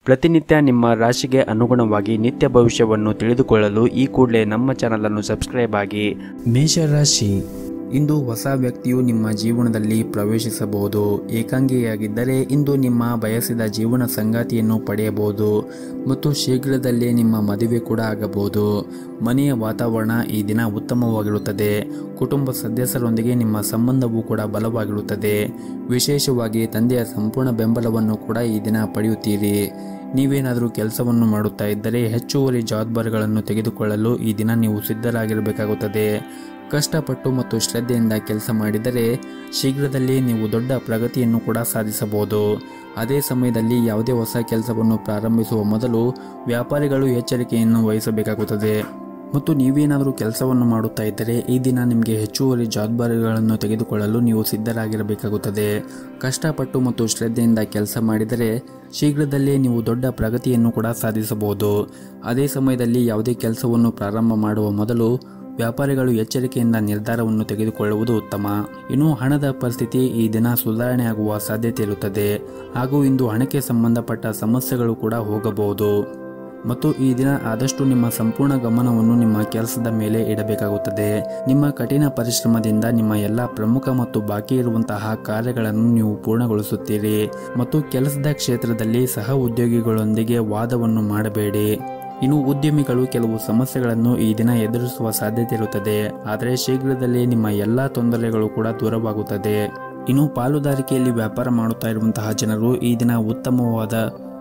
ಪ್ರತಿನಿತ್ಯ ನಿಮ್ಮ ರಾಶಿಗೆ ಅನುಗುಣವಾಗಿ ನಿತ್ಯ ಭವಿಷ್ಯವನ್ನು ತಿಳಿದುಕೊಳ್ಳಲು ಈ ಕೂಡಲೇ ನಮ್ಮ ಚಾನಲನ್ನು ಸಬ್ಸ್ಕ್ರೈಬ್ ಆಗಿ ಮೇಷರಾಶಿ ಇಂದು ಹೊಸ ವ್ಯಕ್ತಿಯು ನಿಮ್ಮ ಜೀವನದಲ್ಲಿ ಪ್ರವೇಶಿಸಬಹುದು ಏಕಾಂಗಿಯಾಗಿದ್ದರೆ ಇಂದು ನಿಮ್ಮ ಬಯಸಿದ ಜೀವನ ಸಂಗಾತಿಯನ್ನು ಪಡೆಯಬಹುದು ಮತ್ತು ಶೀಘ್ರದಲ್ಲೇ ನಿಮ್ಮ ಮದುವೆ ಕೂಡ ಆಗಬಹುದು ಮನೆಯ ವಾತಾವರಣ ಈ ದಿನ ಉತ್ತಮವಾಗಿರುತ್ತದೆ ಕುಟುಂಬ ಸದಸ್ಯರೊಂದಿಗೆ ನಿಮ್ಮ ಸಂಬಂಧವೂ ಕೂಡ ಬಲವಾಗಿರುತ್ತದೆ ವಿಶೇಷವಾಗಿ ತಂದೆಯ ಸಂಪೂರ್ಣ ಬೆಂಬಲವನ್ನು ಕೂಡ ಈ ದಿನ ಪಡೆಯುತ್ತೀರಿ ನೀವೇನಾದರೂ ಕೆಲಸವನ್ನು ಮಾಡುತ್ತಾ ಇದ್ದರೆ ಹೆಚ್ಚುವರಿ ಜವಾಬ್ದಾರಿಗಳನ್ನು ತೆಗೆದುಕೊಳ್ಳಲು ಈ ದಿನ ನೀವು ಸಿದ್ಧರಾಗಿರಬೇಕಾಗುತ್ತದೆ ಕಷ್ಟಪಟ್ಟು ಮತ್ತು ಶ್ರದ್ಧೆಯಿಂದ ಕೆಲಸ ಮಾಡಿದರೆ ಶೀಘ್ರದಲ್ಲೇ ನೀವು ದೊಡ್ಡ ಪ್ರಗತಿಯನ್ನು ಕೂಡ ಸಾಧಿಸಬಹುದು ಅದೇ ಸಮಯದಲ್ಲಿ ಯಾವುದೇ ಹೊಸ ಕೆಲಸವನ್ನು ಪ್ರಾರಂಭಿಸುವ ಮೊದಲು ವ್ಯಾಪಾರಿಗಳು ಎಚ್ಚರಿಕೆಯನ್ನು ವಹಿಸಬೇಕಾಗುತ್ತದೆ ಮತ್ತು ನೀವೇನಾದರೂ ಕೆಲಸವನ್ನು ಮಾಡುತ್ತಾ ಇದ್ದರೆ ಈ ದಿನ ನಿಮಗೆ ಹೆಚ್ಚುವರಿ ಜವಾಬ್ದಾರಿಗಳನ್ನು ತೆಗೆದುಕೊಳ್ಳಲು ನೀವು ಸಿದ್ಧರಾಗಿರಬೇಕಾಗುತ್ತದೆ ಕಷ್ಟಪಟ್ಟು ಮತ್ತು ಶ್ರದ್ಧೆಯಿಂದ ಕೆಲಸ ಮಾಡಿದರೆ ಶೀಘ್ರದಲ್ಲೇ ನೀವು ದೊಡ್ಡ ಪ್ರಗತಿಯನ್ನು ಕೂಡ ಸಾಧಿಸಬಹುದು ಅದೇ ಸಮಯದಲ್ಲಿ ಯಾವುದೇ ಕೆಲಸವನ್ನು ಪ್ರಾರಂಭ ಮಾಡುವ ಮೊದಲು ವ್ಯಾಪಾರಿಗಳು ಎಚ್ಚರಿಕೆಯಿಂದ ನಿರ್ಧಾರವನ್ನು ತೆಗೆದುಕೊಳ್ಳುವುದು ಉತ್ತಮ ಇನ್ನು ಹಣದ ಪರಿಸ್ಥಿತಿ ಈ ದಿನ ಸುಧಾರಣೆ ಆಗುವ ಸಾಧ್ಯತೆ ಇರುತ್ತದೆ ಹಾಗೂ ಇಂದು ಹಣಕ್ಕೆ ಸಂಬಂಧಪಟ್ಟ ಸಮಸ್ಯೆಗಳು ಕೂಡ ಹೋಗಬಹುದು ಮತ್ತು ಈ ದಿನ ಆದಷ್ಟು ನಿಮ್ಮ ಸಂಪೂರ್ಣ ಗಮನವನ್ನು ನಿಮ್ಮ ಕೆಲಸದ ಮೇಲೆ ಇಡಬೇಕಾಗುತ್ತದೆ ನಿಮ್ಮ ಕಠಿಣ ಪರಿಶ್ರಮದಿಂದ ನಿಮ್ಮ ಎಲ್ಲ ಪ್ರಮುಖ ಮತ್ತು ಬಾಕಿ ಇರುವಂತಹ ಕಾರ್ಯಗಳನ್ನು ನೀವು ಪೂರ್ಣಗೊಳಿಸುತ್ತೀರಿ ಮತ್ತು ಕೆಲಸದ ಕ್ಷೇತ್ರದಲ್ಲಿ ಸಹ ಉದ್ಯೋಗಿಗಳೊಂದಿಗೆ ವಾದವನ್ನು ಮಾಡಬೇಡಿ ಇನ್ನು ಉದ್ಯಮಿಗಳು ಕೆಲವು ಸಮಸ್ಯೆಗಳನ್ನು ಈ ದಿನ ಎದುರಿಸುವ ಸಾಧ್ಯತೆ ಇರುತ್ತದೆ ಆದರೆ ಶೀಘ್ರದಲ್ಲೇ ನಿಮ್ಮ ಎಲ್ಲ ತೊಂದರೆಗಳು ಕೂಡ ದೂರವಾಗುತ್ತದೆ ಇನ್ನು ಪಾಲುದಾರಿಕೆಯಲ್ಲಿ ವ್ಯಾಪಾರ ಮಾಡುತ್ತಾ ಇರುವಂತಹ ಜನರು ಈ ದಿನ ಉತ್ತಮವಾದ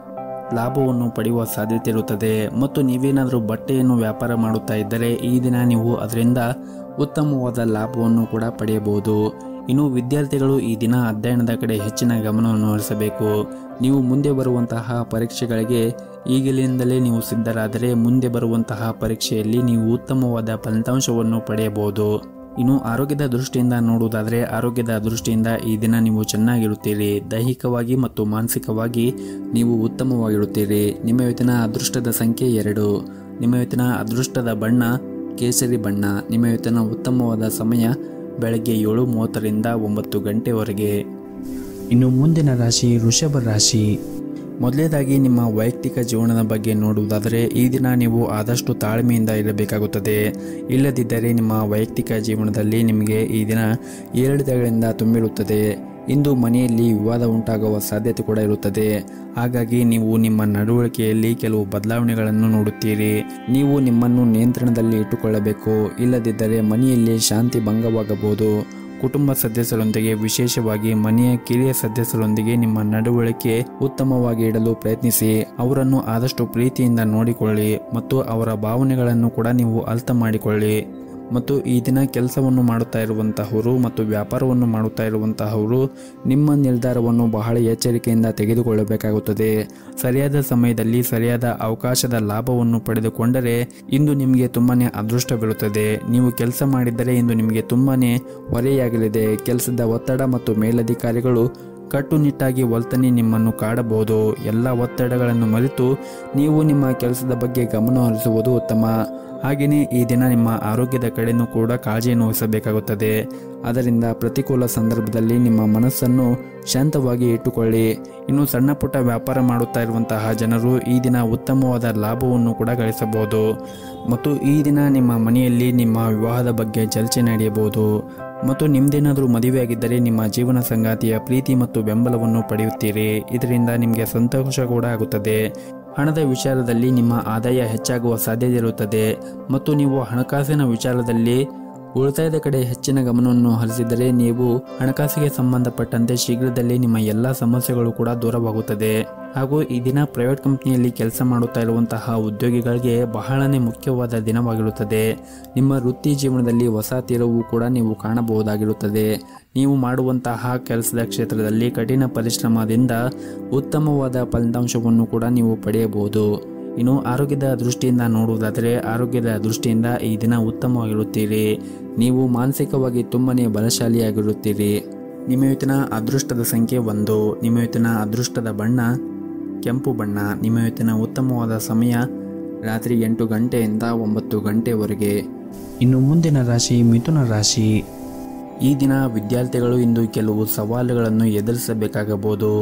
ಲಾಭವನ್ನು ಪಡೆಯುವ ಸಾಧ್ಯತೆ ಇರುತ್ತದೆ ಮತ್ತು ನೀವೇನಾದರೂ ಬಟ್ಟೆಯನ್ನು ವ್ಯಾಪಾರ ಮಾಡುತ್ತಾ ಇದ್ದರೆ ಈ ದಿನ ನೀವು ಅದರಿಂದ ಉತ್ತಮವಾದ ಲಾಭವನ್ನು ಕೂಡ ಪಡೆಯಬಹುದು ಇನ್ನು ವಿದ್ಯಾರ್ಥಿಗಳು ಈ ದಿನ ಅಧ್ಯಯನದ ಕಡೆ ಹೆಚ್ಚಿನ ಗಮನವನ್ನು ಹರಿಸಬೇಕು ನೀವು ಮುಂದೆ ಬರುವಂತಹ ಪರೀಕ್ಷೆಗಳಿಗೆ ಈಗಲಿಂದಲೇ ನೀವು ಸಿದ್ಧರಾದರೆ ಮುಂದೆ ಬರುವಂತಹ ಪರೀಕ್ಷೆಯಲ್ಲಿ ನೀವು ಉತ್ತಮವಾದ ಫಲಿತಾಂಶವನ್ನು ಪಡೆಯಬಹುದು ಇನ್ನು ಆರೋಗ್ಯದ ದೃಷ್ಟಿಯಿಂದ ನೋಡುವುದಾದರೆ ಆರೋಗ್ಯದ ದೃಷ್ಟಿಯಿಂದ ಈ ದಿನ ನೀವು ಚೆನ್ನಾಗಿರುತ್ತೀರಿ ದೈಹಿಕವಾಗಿ ಮತ್ತು ಮಾನಸಿಕವಾಗಿ ನೀವು ಉತ್ತಮವಾಗಿರುತ್ತೀರಿ ನಿಮ್ಮ ಇವತ್ತಿನ ಅದೃಷ್ಟದ ಸಂಖ್ಯೆ ಎರಡು ನಿಮ್ಮ ಇವತ್ತಿನ ಅದೃಷ್ಟದ ಬಣ್ಣ ಕೇಸರಿ ಬಣ್ಣ ನಿಮ್ಮ ಇವತ್ತಿನ ಉತ್ತಮವಾದ ಸಮಯ ಬೆಳಗ್ಗೆ ಏಳು ಮೂವತ್ತರಿಂದ ಒಂಬತ್ತು ಗಂಟೆವರೆಗೆ ಇನ್ನು ಮುಂದಿನ ರಾಶಿ ವೃಷಭ ರಾಶಿ ಮೊದಲೇದಾಗಿ ನಿಮ್ಮ ವೈಯಕ್ತಿಕ ಜೀವನದ ಬಗ್ಗೆ ನೋಡುವುದಾದರೆ ಈ ದಿನ ನೀವು ಆದಷ್ಟು ತಾಳ್ಮೆಯಿಂದ ಇರಬೇಕಾಗುತ್ತದೆ ಇಲ್ಲದಿದ್ದರೆ ನಿಮ್ಮ ವೈಯಕ್ತಿಕ ಜೀವನದಲ್ಲಿ ನಿಮಗೆ ಈ ದಿನ ಏರಿಳಿತಗಳಿಂದ ತುಂಬಿರುತ್ತದೆ ಇಂದು ಮನೆಯಲ್ಲಿ ವಿವಾದ ಉಂಟಾಗುವ ಸಾಧ್ಯತೆ ಕೂಡ ಇರುತ್ತದೆ ಹಾಗಾಗಿ ನೀವು ನಿಮ್ಮ ನಡವಳಿಕೆಯಲ್ಲಿ ಕೆಲವು ಬದಲಾವಣೆಗಳನ್ನು ನೋಡುತ್ತೀರಿ ನೀವು ನಿಮ್ಮನ್ನು ನಿಯಂತ್ರಣದಲ್ಲಿ ಇಟ್ಟುಕೊಳ್ಳಬೇಕು ಇಲ್ಲದಿದ್ದರೆ ಮನೆಯಲ್ಲಿ ಶಾಂತಿ ಭಂಗವಾಗಬಹುದು ಕುಟುಂಬ ಸದಸ್ಯರೊಂದಿಗೆ ವಿಶೇಷವಾಗಿ ಮನೆಯ ಕಿರಿಯ ಸದಸ್ಯರೊಂದಿಗೆ ನಿಮ್ಮ ನಡವಳಿಕೆ ಉತ್ತಮವಾಗಿ ಇಡಲು ಪ್ರಯತ್ನಿಸಿ ಅವರನ್ನು ಆದಷ್ಟು ಪ್ರೀತಿಯಿಂದ ನೋಡಿಕೊಳ್ಳಿ ಮತ್ತು ಅವರ ಭಾವನೆಗಳನ್ನು ಕೂಡ ನೀವು ಅರ್ಥ ಮಾಡಿಕೊಳ್ಳಿ ಮತ್ತು ಈ ದಿನ ಕೆಲಸವನ್ನು ಮಾಡುತ್ತಾ ಇರುವಂತಹವರು ಮತ್ತು ವ್ಯಾಪಾರವನ್ನು ಮಾಡುತ್ತಾ ಇರುವಂತಹವರು ನಿಮ್ಮ ನಿರ್ಧಾರವನ್ನು ಬಹಳ ಎಚ್ಚರಿಕೆಯಿಂದ ತೆಗೆದುಕೊಳ್ಳಬೇಕಾಗುತ್ತದೆ ಸರಿಯಾದ ಸಮಯದಲ್ಲಿ ಸರಿಯಾದ ಅವಕಾಶದ ಲಾಭವನ್ನು ಪಡೆದುಕೊಂಡರೆ ಇಂದು ನಿಮಗೆ ತುಂಬಾನೇ ಅದೃಷ್ಟವಿರುತ್ತದೆ ನೀವು ಕೆಲಸ ಮಾಡಿದ್ದರೆ ಇಂದು ನಿಮಗೆ ತುಂಬಾನೇ ಹೊರೆಯಾಗಲಿದೆ ಕೆಲಸದ ಒತ್ತಡ ಮತ್ತು ಮೇಲಧಿಕಾರಿಗಳು ಕಟ್ಟುನಿಟ್ಟಾಗಿ ವರ್ತನೆ ನಿಮ್ಮನ್ನು ಕಾಡಬಹುದು ಎಲ್ಲ ಒತ್ತಡಗಳನ್ನು ಮರೆತು ನೀವು ನಿಮ್ಮ ಕೆಲಸದ ಬಗ್ಗೆ ಗಮನ ಹರಿಸುವುದು ಉತ್ತಮ ಹಾಗೆಯೇ ಈ ದಿನ ನಿಮ್ಮ ಆರೋಗ್ಯದ ಕಡೆನೂ ಕೂಡ ಕಾಳಜಿಯನ್ನು ವಹಿಸಬೇಕಾಗುತ್ತದೆ ಅದರಿಂದ ಪ್ರತಿಕೂಲ ಸಂದರ್ಭದಲ್ಲಿ ನಿಮ್ಮ ಮನಸ್ಸನ್ನು ಶಾಂತವಾಗಿ ಇಟ್ಟುಕೊಳ್ಳಿ ಇನ್ನು ಸಣ್ಣ ಪುಟ್ಟ ವ್ಯಾಪಾರ ಮಾಡುತ್ತಾ ಇರುವಂತಹ ಜನರು ಈ ದಿನ ಉತ್ತಮವಾದ ಲಾಭವನ್ನು ಕೂಡ ಗಳಿಸಬಹುದು ಮತ್ತು ಈ ದಿನ ನಿಮ್ಮ ಮನೆಯಲ್ಲಿ ನಿಮ್ಮ ವಿವಾಹದ ಬಗ್ಗೆ ಚರ್ಚೆ ನಡೆಯಬಹುದು ಮತ್ತು ನಿಮ್ದೇನಾದರೂ ಮದುವೆಯಾಗಿದ್ದರೆ ನಿಮ್ಮ ಜೀವನ ಸಂಗಾತಿಯ ಪ್ರೀತಿ ಮತ್ತು ಬೆಂಬಲವನ್ನು ಪಡೆಯುತ್ತೀರಿ ಇದರಿಂದ ನಿಮಗೆ ಸಂತೋಷ ಕೂಡ ಆಗುತ್ತದೆ ಹಣದ ವಿಚಾರದಲ್ಲಿ ನಿಮ್ಮ ಆದಾಯ ಹೆಚ್ಚಾಗುವ ಸಾಧ್ಯತೆ ಇರುತ್ತದೆ ಮತ್ತು ನೀವು ಹಣಕಾಸಿನ ವಿಚಾರದಲ್ಲಿ ಉಳಿತಾಯದ ಕಡೆ ಹೆಚ್ಚಿನ ಗಮನವನ್ನು ಹರಿಸಿದರೆ ನೀವು ಹಣಕಾಸಿಗೆ ಸಂಬಂಧಪಟ್ಟಂತೆ ಶೀಘ್ರದಲ್ಲೇ ನಿಮ್ಮ ಎಲ್ಲ ಸಮಸ್ಯೆಗಳು ಕೂಡ ದೂರವಾಗುತ್ತದೆ ಹಾಗೂ ಈ ದಿನ ಪ್ರೈವೇಟ್ ಕಂಪ್ನಿಯಲ್ಲಿ ಕೆಲಸ ಮಾಡುತ್ತಾ ಇರುವಂತಹ ಉದ್ಯೋಗಿಗಳಿಗೆ ಬಹಳನೇ ಮುಖ್ಯವಾದ ದಿನವಾಗಿರುತ್ತದೆ ನಿಮ್ಮ ವೃತ್ತಿ ಜೀವನದಲ್ಲಿ ಹೊಸ ತೀರವು ಕೂಡ ನೀವು ಕಾಣಬಹುದಾಗಿರುತ್ತದೆ ನೀವು ಮಾಡುವಂತಹ ಕೆಲಸದ ಕ್ಷೇತ್ರದಲ್ಲಿ ಕಠಿಣ ಪರಿಶ್ರಮದಿಂದ ಉತ್ತಮವಾದ ಫಲಿತಾಂಶವನ್ನು ಕೂಡ ನೀವು ಪಡೆಯಬಹುದು ಇನ್ನು ಆರೋಗ್ಯದ ದೃಷ್ಟಿಯಿಂದ ನೋಡುವುದಾದರೆ ಆರೋಗ್ಯದ ದೃಷ್ಟಿಯಿಂದ ಈ ದಿನ ಉತ್ತಮವಾಗಿರುತ್ತೀರಿ ನೀವು ಮಾನಸಿಕವಾಗಿ ತುಂಬನೇ ಬಲಶಾಲಿಯಾಗಿರುತ್ತೀರಿ ನಿಮ್ಮ ಇವತ್ತಿನ ಅದೃಷ್ಟದ ಸಂಖ್ಯೆ ಒಂದು ನಿಮ್ಮ ಇವತ್ತಿನ ಅದೃಷ್ಟದ ಬಣ್ಣ ಕೆಂಪು ಬಣ್ಣ ನಿಮ್ಮ ಇವತ್ತಿನ ಉತ್ತಮವಾದ ಸಮಯ ರಾತ್ರಿ ಎಂಟು ಗಂಟೆಯಿಂದ ಒಂಬತ್ತು ಗಂಟೆವರೆಗೆ ಇನ್ನು ಮುಂದಿನ ರಾಶಿ ಮಿಥುನ ರಾಶಿ ಈ ದಿನ ವಿದ್ಯಾರ್ಥಿಗಳು ಇಂದು ಕೆಲವು ಸವಾಲುಗಳನ್ನು ಎದುರಿಸಬೇಕಾಗಬಹುದು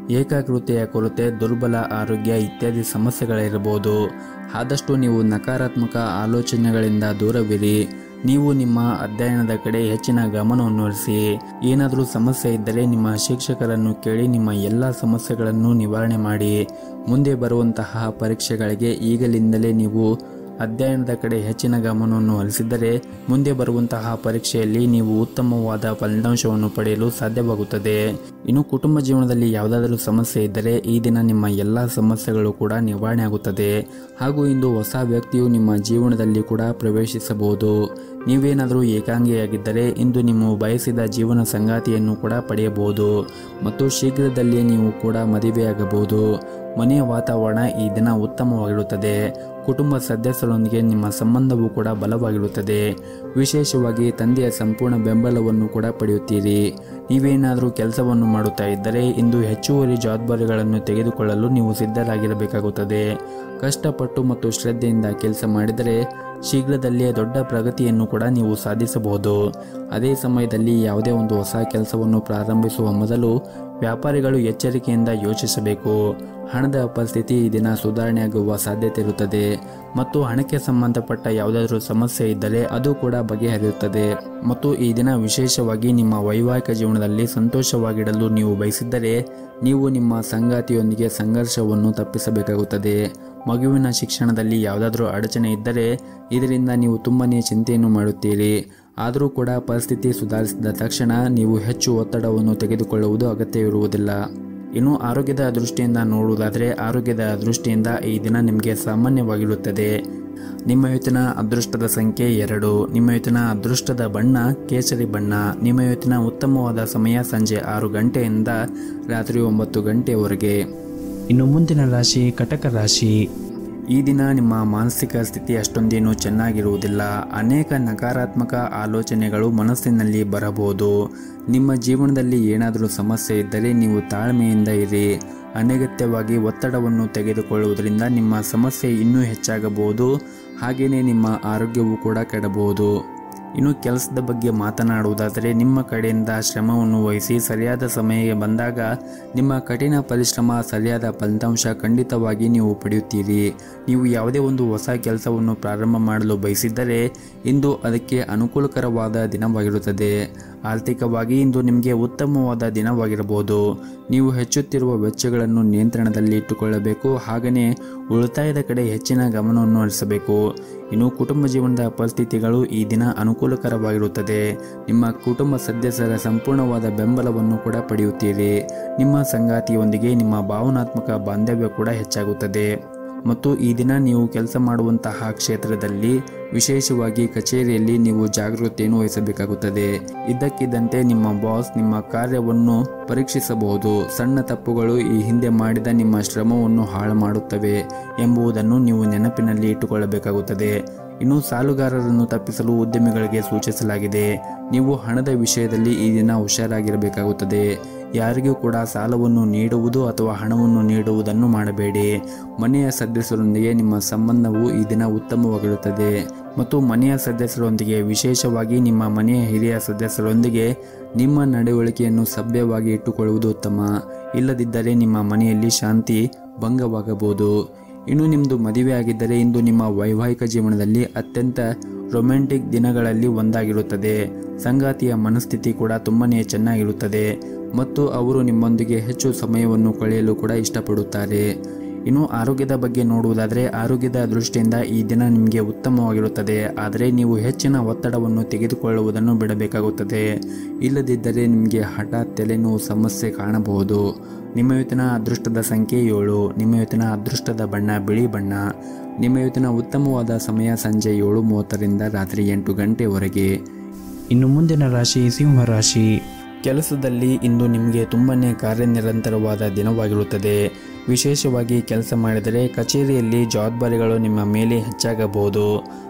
ಏಕಾಗ್ರತೆಯ ಕೊರತೆ ದುರ್ಬಲ ಆರೋಗ್ಯ ಇತ್ಯಾದಿ ಸಮಸ್ಯೆಗಳಿರಬಹುದು ಆದಷ್ಟು ನೀವು ನಕಾರಾತ್ಮಕ ಆಲೋಚನೆಗಳಿಂದ ದೂರವಿರಿ ನೀವು ನಿಮ್ಮ ಅಧ್ಯಯನದ ಕಡೆ ಹೆಚ್ಚಿನ ಗಮನವನ್ನು ಹರಿಸಿ ಏನಾದರೂ ಸಮಸ್ಯೆ ಇದ್ದರೆ ನಿಮ್ಮ ಶಿಕ್ಷಕರನ್ನು ಕೇಳಿ ನಿಮ್ಮ ಎಲ್ಲ ಸಮಸ್ಯೆಗಳನ್ನು ನಿವಾರಣೆ ಮಾಡಿ ಮುಂದೆ ಬರುವಂತಹ ಪರೀಕ್ಷೆಗಳಿಗೆ ಈಗಲಿಂದಲೇ ನೀವು ಅಧ್ಯಯನದ ಕಡೆ ಹೆಚ್ಚಿನ ಗಮನವನ್ನು ಹರಿಸಿದ್ದರೆ ಮುಂದೆ ಬರುವಂತಹ ಪರೀಕ್ಷೆಯಲ್ಲಿ ನೀವು ಉತ್ತಮವಾದ ಫಲಿತಾಂಶವನ್ನು ಪಡೆಯಲು ಸಾಧ್ಯವಾಗುತ್ತದೆ ಇನ್ನು ಕುಟುಂಬ ಜೀವನದಲ್ಲಿ ಯಾವುದಾದರೂ ಸಮಸ್ಯೆ ಇದ್ದರೆ ಈ ದಿನ ನಿಮ್ಮ ಎಲ್ಲ ಸಮಸ್ಯೆಗಳು ಕೂಡ ನಿವಾರಣೆ ಆಗುತ್ತದೆ ಹಾಗೂ ಇಂದು ಹೊಸ ವ್ಯಕ್ತಿಯು ನಿಮ್ಮ ಜೀವನದಲ್ಲಿ ಕೂಡ ಪ್ರವೇಶಿಸಬಹುದು ನೀವೇನಾದರೂ ಏಕಾಂಗಿಯಾಗಿದ್ದರೆ ಇಂದು ನೀವು ಬಯಸಿದ ಜೀವನ ಸಂಗಾತಿಯನ್ನು ಕೂಡ ಪಡೆಯಬಹುದು ಮತ್ತು ಶೀಘ್ರದಲ್ಲೇ ನೀವು ಕೂಡ ಮದುವೆಯಾಗಬಹುದು ಮನೆಯ ವಾತಾವರಣ ಈ ದಿನ ಉತ್ತಮವಾಗಿರುತ್ತದೆ ಕುಟುಂಬ ಸದಸ್ಯರೊಂದಿಗೆ ನಿಮ್ಮ ಸಂಬಂಧವು ಕೂಡ ಬಲವಾಗಿರುತ್ತದೆ ವಿಶೇಷವಾಗಿ ತಂದೆಯ ಸಂಪೂರ್ಣ ಬೆಂಬಲವನ್ನು ಕೂಡ ಪಡೆಯುತ್ತೀರಿ ನೀವೇನಾದರೂ ಕೆಲಸವನ್ನು ಮಾಡುತ್ತಾ ಇದ್ದರೆ ಇಂದು ಹೆಚ್ಚುವರಿ ಜವಾಬ್ದಾರಿಗಳನ್ನು ತೆಗೆದುಕೊಳ್ಳಲು ನೀವು ಸಿದ್ಧರಾಗಿರಬೇಕಾಗುತ್ತದೆ ಕಷ್ಟಪಟ್ಟು ಮತ್ತು ಶ್ರದ್ಧೆಯಿಂದ ಕೆಲಸ ಮಾಡಿದರೆ ಶೀಘ್ರದಲ್ಲೇ ದೊಡ್ಡ ಪ್ರಗತಿಯನ್ನು ಕೂಡ ನೀವು ಸಾಧಿಸಬಹುದು ಅದೇ ಸಮಯದಲ್ಲಿ ಯಾವುದೇ ಒಂದು ಹೊಸ ಕೆಲಸವನ್ನು ಪ್ರಾರಂಭಿಸುವ ಮೊದಲು ವ್ಯಾಪಾರಿಗಳು ಎಚ್ಚರಿಕೆಯಿಂದ ಯೋಚಿಸಬೇಕು ಹಣದ ಪರಿಸ್ಥಿತಿ ಈ ದಿನ ಸುಧಾರಣೆಯಾಗುವ ಸಾಧ್ಯತೆ ಇರುತ್ತದೆ ಮತ್ತು ಹಣಕ್ಕೆ ಸಂಬಂಧಪಟ್ಟ ಯಾವುದಾದರೂ ಸಮಸ್ಯೆ ಇದ್ದರೆ ಅದು ಕೂಡ ಬಗೆಹರಿಯುತ್ತದೆ ಮತ್ತು ಈ ದಿನ ವಿಶೇಷವಾಗಿ ನಿಮ್ಮ ವೈವಾಹಿಕ ಜೀವನದಲ್ಲಿ ಸಂತೋಷವಾಗಿಡಲು ನೀವು ಬಯಸಿದ್ದರೆ ನೀವು ನಿಮ್ಮ ಸಂಗಾತಿಯೊಂದಿಗೆ ಸಂಘರ್ಷವನ್ನು ತಪ್ಪಿಸಬೇಕಾಗುತ್ತದೆ ಮಗುವಿನ ಶಿಕ್ಷಣದಲ್ಲಿ ಯಾವುದಾದ್ರೂ ಅಡಚಣೆ ಇದ್ದರೆ ಇದರಿಂದ ನೀವು ತುಂಬನೇ ಚಿಂತೆಯನ್ನು ಮಾಡುತ್ತೀರಿ ಆದರೂ ಕೂಡ ಪರಿಸ್ಥಿತಿ ಸುಧಾರಿಸಿದ ತಕ್ಷಣ ನೀವು ಹೆಚ್ಚು ಒತ್ತಡವನ್ನು ತೆಗೆದುಕೊಳ್ಳುವುದು ಅಗತ್ಯವಿರುವುದಿಲ್ಲ ಇನ್ನು ಆರೋಗ್ಯದ ದೃಷ್ಟಿಯಿಂದ ನೋಡುವುದಾದರೆ ಆರೋಗ್ಯದ ದೃಷ್ಟಿಯಿಂದ ಈ ದಿನ ನಿಮಗೆ ಸಾಮಾನ್ಯವಾಗಿರುತ್ತದೆ ನಿಮ್ಮ ಇವತ್ತಿನ ಅದೃಷ್ಟದ ಸಂಖ್ಯೆ ಎರಡು ನಿಮ್ಮ ಇವತ್ತಿನ ಅದೃಷ್ಟದ ಬಣ್ಣ ಕೇಸರಿ ಬಣ್ಣ ನಿಮ್ಮ ಇವತ್ತಿನ ಉತ್ತಮವಾದ ಸಮಯ ಸಂಜೆ ಆರು ಗಂಟೆಯಿಂದ ರಾತ್ರಿ ಒಂಬತ್ತು ಗಂಟೆಯವರೆಗೆ ಇನ್ನು ಮುಂದಿನ ರಾಶಿ ಕಟಕ ರಾಶಿ ಈ ದಿನ ನಿಮ್ಮ ಮಾನಸಿಕ ಸ್ಥಿತಿ ಅಷ್ಟೊಂದೇನು ಚೆನ್ನಾಗಿರುವುದಿಲ್ಲ ಅನೇಕ ನಕಾರಾತ್ಮಕ ಆಲೋಚನೆಗಳು ಮನಸ್ಸಿನಲ್ಲಿ ಬರಬಹುದು ನಿಮ್ಮ ಜೀವನದಲ್ಲಿ ಏನಾದರೂ ಸಮಸ್ಯೆ ಇದ್ದರೆ ನೀವು ತಾಳ್ಮೆಯಿಂದ ಇರಿ ಅನಗತ್ಯವಾಗಿ ಒತ್ತಡವನ್ನು ತೆಗೆದುಕೊಳ್ಳುವುದರಿಂದ ನಿಮ್ಮ ಸಮಸ್ಯೆ ಇನ್ನೂ ಹೆಚ್ಚಾಗಬಹುದು ಹಾಗೆಯೇ ನಿಮ್ಮ ಆರೋಗ್ಯವು ಕೂಡ ಕೆಡಬಹುದು ಇನ್ನು ಕೆಲಸದ ಬಗ್ಗೆ ಮಾತನಾಡುವುದಾದರೆ ನಿಮ್ಮ ಕಡೆಯಿಂದ ಶ್ರಮವನ್ನು ವಹಿಸಿ ಸರಿಯಾದ ಸಮಯಕ್ಕೆ ಬಂದಾಗ ನಿಮ್ಮ ಕಠಿಣ ಪರಿಶ್ರಮ ಸರಿಯಾದ ಫಲಿತಾಂಶ ಖಂಡಿತವಾಗಿ ನೀವು ಪಡೆಯುತ್ತೀರಿ ನೀವು ಯಾವುದೇ ಒಂದು ಹೊಸ ಕೆಲಸವನ್ನು ಪ್ರಾರಂಭ ಮಾಡಲು ಬಯಸಿದ್ದರೆ ಇಂದು ಅದಕ್ಕೆ ಅನುಕೂಲಕರವಾದ ದಿನವಾಗಿರುತ್ತದೆ ಆರ್ಥಿಕವಾಗಿ ಇಂದು ನಿಮಗೆ ಉತ್ತಮವಾದ ದಿನವಾಗಿರಬಹುದು ನೀವು ಹೆಚ್ಚುತ್ತಿರುವ ವೆಚ್ಚಗಳನ್ನು ನಿಯಂತ್ರಣದಲ್ಲಿ ಇಟ್ಟುಕೊಳ್ಳಬೇಕು ಹಾಗೆಯೇ ಉಳಿತಾಯದ ಕಡೆ ಹೆಚ್ಚಿನ ಗಮನವನ್ನು ಹರಿಸಬೇಕು ಇನ್ನು ಕುಟುಂಬ ಜೀವನದ ಪರಿಸ್ಥಿತಿಗಳು ಈ ದಿನ ಅನುಕೂಲಕರವಾಗಿರುತ್ತದೆ ನಿಮ್ಮ ಕುಟುಂಬ ಸದಸ್ಯರ ಸಂಪೂರ್ಣವಾದ ಬೆಂಬಲವನ್ನು ಕೂಡ ಪಡೆಯುತ್ತೀರಿ ನಿಮ್ಮ ಸಂಗಾತಿಯೊಂದಿಗೆ ನಿಮ್ಮ ಭಾವನಾತ್ಮಕ ಬಾಂಧವ್ಯ ಕೂಡ ಹೆಚ್ಚಾಗುತ್ತದೆ ಮತ್ತು ಈ ದಿನ ನೀವು ಕೆಲಸ ಮಾಡುವಂತಹ ಕ್ಷೇತ್ರದಲ್ಲಿ ವಿಶೇಷವಾಗಿ ಕಚೇರಿಯಲ್ಲಿ ನೀವು ಜಾಗೃತಿಯನ್ನು ವಹಿಸಬೇಕಾಗುತ್ತದೆ ಇದ್ದಕ್ಕಿದ್ದಂತೆ ನಿಮ್ಮ ಬಾಸ್ ನಿಮ್ಮ ಕಾರ್ಯವನ್ನು ಪರೀಕ್ಷಿಸಬಹುದು ಸಣ್ಣ ತಪ್ಪುಗಳು ಈ ಹಿಂದೆ ಮಾಡಿದ ನಿಮ್ಮ ಶ್ರಮವನ್ನು ಹಾಳು ಮಾಡುತ್ತವೆ ಎಂಬುದನ್ನು ನೀವು ನೆನಪಿನಲ್ಲಿ ಇಟ್ಟುಕೊಳ್ಳಬೇಕಾಗುತ್ತದೆ ಇನ್ನು ಸಾಲುಗಾರರನ್ನು ತಪ್ಪಿಸಲು ಉದ್ಯಮಿಗಳಿಗೆ ಸೂಚಿಸಲಾಗಿದೆ ನೀವು ಹಣದ ವಿಷಯದಲ್ಲಿ ಈ ದಿನ ಹುಷಾರಾಗಿರಬೇಕಾಗುತ್ತದೆ ಯಾರಿಗೂ ಕೂಡ ಸಾಲವನ್ನು ನೀಡುವುದು ಅಥವಾ ಹಣವನ್ನು ನೀಡುವುದನ್ನು ಮಾಡಬೇಡಿ ಮನೆಯ ಸದಸ್ಯರೊಂದಿಗೆ ನಿಮ್ಮ ಸಂಬಂಧವು ಈ ದಿನ ಉತ್ತಮವಾಗಿರುತ್ತದೆ ಮತ್ತು ಮನೆಯ ಸದಸ್ಯರೊಂದಿಗೆ ವಿಶೇಷವಾಗಿ ನಿಮ್ಮ ಮನೆಯ ಹಿರಿಯ ಸದಸ್ಯರೊಂದಿಗೆ ನಿಮ್ಮ ನಡವಳಿಕೆಯನ್ನು ಸಭ್ಯವಾಗಿ ಇಟ್ಟುಕೊಳ್ಳುವುದು ಉತ್ತಮ ಇಲ್ಲದಿದ್ದರೆ ನಿಮ್ಮ ಮನೆಯಲ್ಲಿ ಶಾಂತಿ ಭಂಗವಾಗಬಹುದು ಇನ್ನು ನಿಮ್ಮದು ಮದುವೆ ಆಗಿದ್ದರೆ ಇಂದು ನಿಮ್ಮ ವೈವಾಹಿಕ ಜೀವನದಲ್ಲಿ ಅತ್ಯಂತ ರೊಮ್ಯಾಂಟಿಕ್ ದಿನಗಳಲ್ಲಿ ಒಂದಾಗಿರುತ್ತದೆ ಸಂಗಾತಿಯ ಮನಸ್ಥಿತಿ ಕೂಡ ತುಂಬನೇ ಚೆನ್ನಾಗಿರುತ್ತದೆ ಮತ್ತು ಅವರು ನಿಮ್ಮೊಂದಿಗೆ ಹೆಚ್ಚು ಸಮಯವನ್ನು ಕಳೆಯಲು ಕೂಡ ಇಷ್ಟಪಡುತ್ತಾರೆ ಇನ್ನು ಆರೋಗ್ಯದ ಬಗ್ಗೆ ನೋಡುವುದಾದರೆ ಆರೋಗ್ಯದ ದೃಷ್ಟಿಯಿಂದ ಈ ದಿನ ನಿಮಗೆ ಉತ್ತಮವಾಗಿರುತ್ತದೆ ಆದರೆ ನೀವು ಹೆಚ್ಚಿನ ಒತ್ತಡವನ್ನು ತೆಗೆದುಕೊಳ್ಳುವುದನ್ನು ಬಿಡಬೇಕಾಗುತ್ತದೆ ಇಲ್ಲದಿದ್ದರೆ ನಿಮಗೆ ಹಠಾತ್ ತಲೆನೋವು ಸಮಸ್ಯೆ ಕಾಣಬಹುದು ನಿಮ್ಮ ಇವತ್ತಿನ ಅದೃಷ್ಟದ ಸಂಖ್ಯೆ ಏಳು ನಿಮ್ಮ ಇವತ್ತಿನ ಅದೃಷ್ಟದ ಬಣ್ಣ ಬಿಳಿ ಬಣ್ಣ ನಿಮ್ಮ ಇವತ್ತಿನ ಉತ್ತಮವಾದ ಸಮಯ ಸಂಜೆ ಏಳು ಮೂವತ್ತರಿಂದ ರಾತ್ರಿ ಎಂಟು ಗಂಟೆವರೆಗೆ ಇನ್ನು ಮುಂದಿನ ರಾಶಿ ಸಿಂಹ ರಾಶಿ ಕೆಲಸದಲ್ಲಿ ಇಂದು ನಿಮಗೆ ತುಂಬನೇ ಕಾರ್ಯನಿರಂತರವಾದ ದಿನವಾಗಿರುತ್ತದೆ ವಿಶೇಷವಾಗಿ ಕೆಲಸ ಮಾಡಿದರೆ ಕಚೇರಿಯಲ್ಲಿ ಜವಾಬ್ದಾರಿಗಳು ನಿಮ್ಮ ಮೇಲೆ ಹೆಚ್ಚಾಗಬಹುದು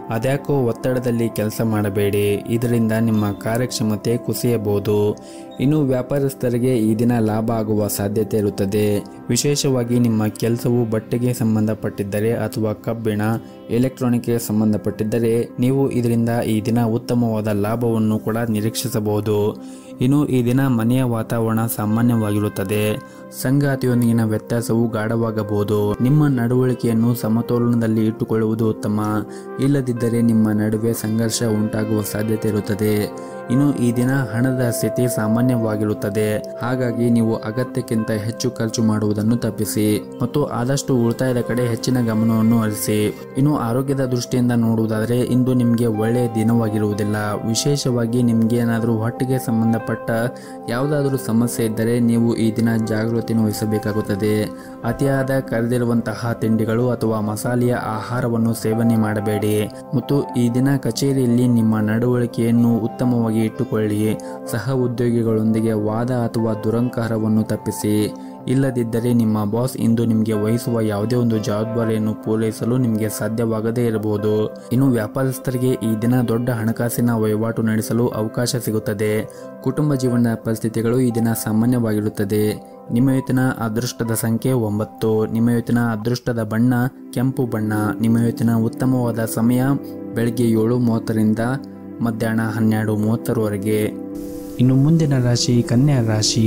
ಅದ್ಯಾಕೋ ಒತ್ತಡದಲ್ಲಿ ಕೆಲಸ ಮಾಡಬೇಡಿ ಇದರಿಂದ ನಿಮ್ಮ ಕಾರ್ಯಕ್ಷಮತೆ ಕುಸಿಯಬಹುದು ಇನ್ನು ವ್ಯಾಪಾರಸ್ಥರಿಗೆ ಈ ದಿನ ಲಾಭ ಆಗುವ ಸಾಧ್ಯತೆ ಇರುತ್ತದೆ ವಿಶೇಷವಾಗಿ ನಿಮ್ಮ ಕೆಲಸವು ಬಟ್ಟೆಗೆ ಸಂಬಂಧಪಟ್ಟಿದ್ದರೆ ಅಥವಾ ಕಬ್ಬಿಣ ಎಲೆಕ್ಟ್ರಾನಿಕ್ಗೆ ಸಂಬಂಧಪಟ್ಟಿದ್ದರೆ ನೀವು ಇದರಿಂದ ಈ ದಿನ ಉತ್ತಮವಾದ ಲಾಭವನ್ನು ಕೂಡ ನಿರೀಕ್ಷಿಸಬಹುದು ಇನ್ನು ಈ ದಿನ ಮನೆಯ ವಾತಾವರಣ ಸಾಮಾನ್ಯವಾಗಿರುತ್ತದೆ ಸಂಗಾತಿಯೊಂದಿಗಿನ ವ್ಯತ್ಯಾಸವು ಗಾಢವಾಗಬಹುದು ನಿಮ್ಮ ನಡವಳಿಕೆಯನ್ನು ಸಮತೋಲನದಲ್ಲಿ ಇಟ್ಟುಕೊಳ್ಳುವುದು ಉತ್ತಮ ಇಲ್ಲದಿದ್ದರೆ ನಿಮ್ಮ ನಡುವೆ ಸಂಘರ್ಷ ಉಂಟಾಗುವ ಸಾಧ್ಯತೆ ಇರುತ್ತದೆ ಇನ್ನು ಈ ದಿನ ಹಣದ ಸ್ಥಿತಿ ಸಾಮಾನ್ಯವಾಗಿರುತ್ತದೆ ಹಾಗಾಗಿ ನೀವು ಅಗತ್ಯಕ್ಕಿಂತ ಹೆಚ್ಚು ಖರ್ಚು ಮಾಡುವುದನ್ನು ತಪ್ಪಿಸಿ ಮತ್ತು ಆದಷ್ಟು ಉಳಿತಾಯದ ಕಡೆ ಹೆಚ್ಚಿನ ಗಮನವನ್ನು ಹರಿಸಿ ಇನ್ನು ಆರೋಗ್ಯದ ದೃಷ್ಟಿಯಿಂದ ನೋಡುವುದಾದರೆ ಇಂದು ನಿಮಗೆ ಒಳ್ಳೆಯ ದಿನವಾಗಿರುವುದಿಲ್ಲ ವಿಶೇಷವಾಗಿ ನಿಮ್ಗೆ ಏನಾದರೂ ಹೊಟ್ಟೆಗೆ ಸಂಬಂಧಪಟ್ಟ ಯಾವುದಾದರೂ ಸಮಸ್ಯೆ ಇದ್ದರೆ ನೀವು ಈ ದಿನ ಜಾಗೃತಿಯನ್ನು ವಹಿಸಬೇಕಾಗುತ್ತದೆ ಅತಿಯಾದ ಕರೆದಿರುವಂತಹ ತಿಂಡಿಗಳು ಅಥವಾ ಮಸಾಲೆಯ ಆಹಾರವನ್ನು ಸೇವನೆ ಮಾಡಬೇಡಿ ಮತ್ತು ಈ ದಿನ ಕಚೇರಿಯಲ್ಲಿ ನಿಮ್ಮ ನಡವಳಿಕೆಯನ್ನು ಉತ್ತಮವಾಗಿ ಇಟ್ಟುಕೊಳ್ಳಿ ಸಹ ಉದ್ಯೋಗಿಗಳೊಂದಿಗೆ ವಾದ ಅಥವಾ ದುರಂಕಾರವನ್ನು ತಪ್ಪಿಸಿ ಇಲ್ಲದಿದ್ದರೆ ನಿಮ್ಮ ಬಾಸ್ ಇಂದು ನಿಮಗೆ ವಹಿಸುವ ಯಾವುದೇ ಒಂದು ಜವಾಬ್ದಾರಿಯನ್ನು ಪೂರೈಸಲು ನಿಮಗೆ ಸಾಧ್ಯವಾಗದೇ ಇರಬಹುದು ಇನ್ನು ವ್ಯಾಪಾರಸ್ಥರಿಗೆ ಈ ದಿನ ದೊಡ್ಡ ಹಣಕಾಸಿನ ವಹಿವಾಟು ನಡೆಸಲು ಅವಕಾಶ ಸಿಗುತ್ತದೆ ಕುಟುಂಬ ಜೀವನದ ಪರಿಸ್ಥಿತಿಗಳು ಈ ದಿನ ಸಾಮಾನ್ಯವಾಗಿರುತ್ತದೆ ನಿಮ್ಮ ಇವತ್ತಿನ ಅದೃಷ್ಟದ ಸಂಖ್ಯೆ ಒಂಬತ್ತು ನಿಮ್ಮ ಇವತ್ತಿನ ಅದೃಷ್ಟದ ಬಣ್ಣ ಕೆಂಪು ಬಣ್ಣ ನಿಮ್ಮ ಇವತ್ತಿನ ಉತ್ತಮವಾದ ಸಮಯ ಬೆಳಗ್ಗೆ ಏಳು ಮೂವತ್ತರಿಂದ ಮಧ್ಯಾಹ್ನ ಹನ್ನೆರಡು ಮೂವತ್ತರವರೆಗೆ ಇನ್ನು ಮುಂದಿನ ರಾಶಿ ಕನ್ಯಾ ರಾಶಿ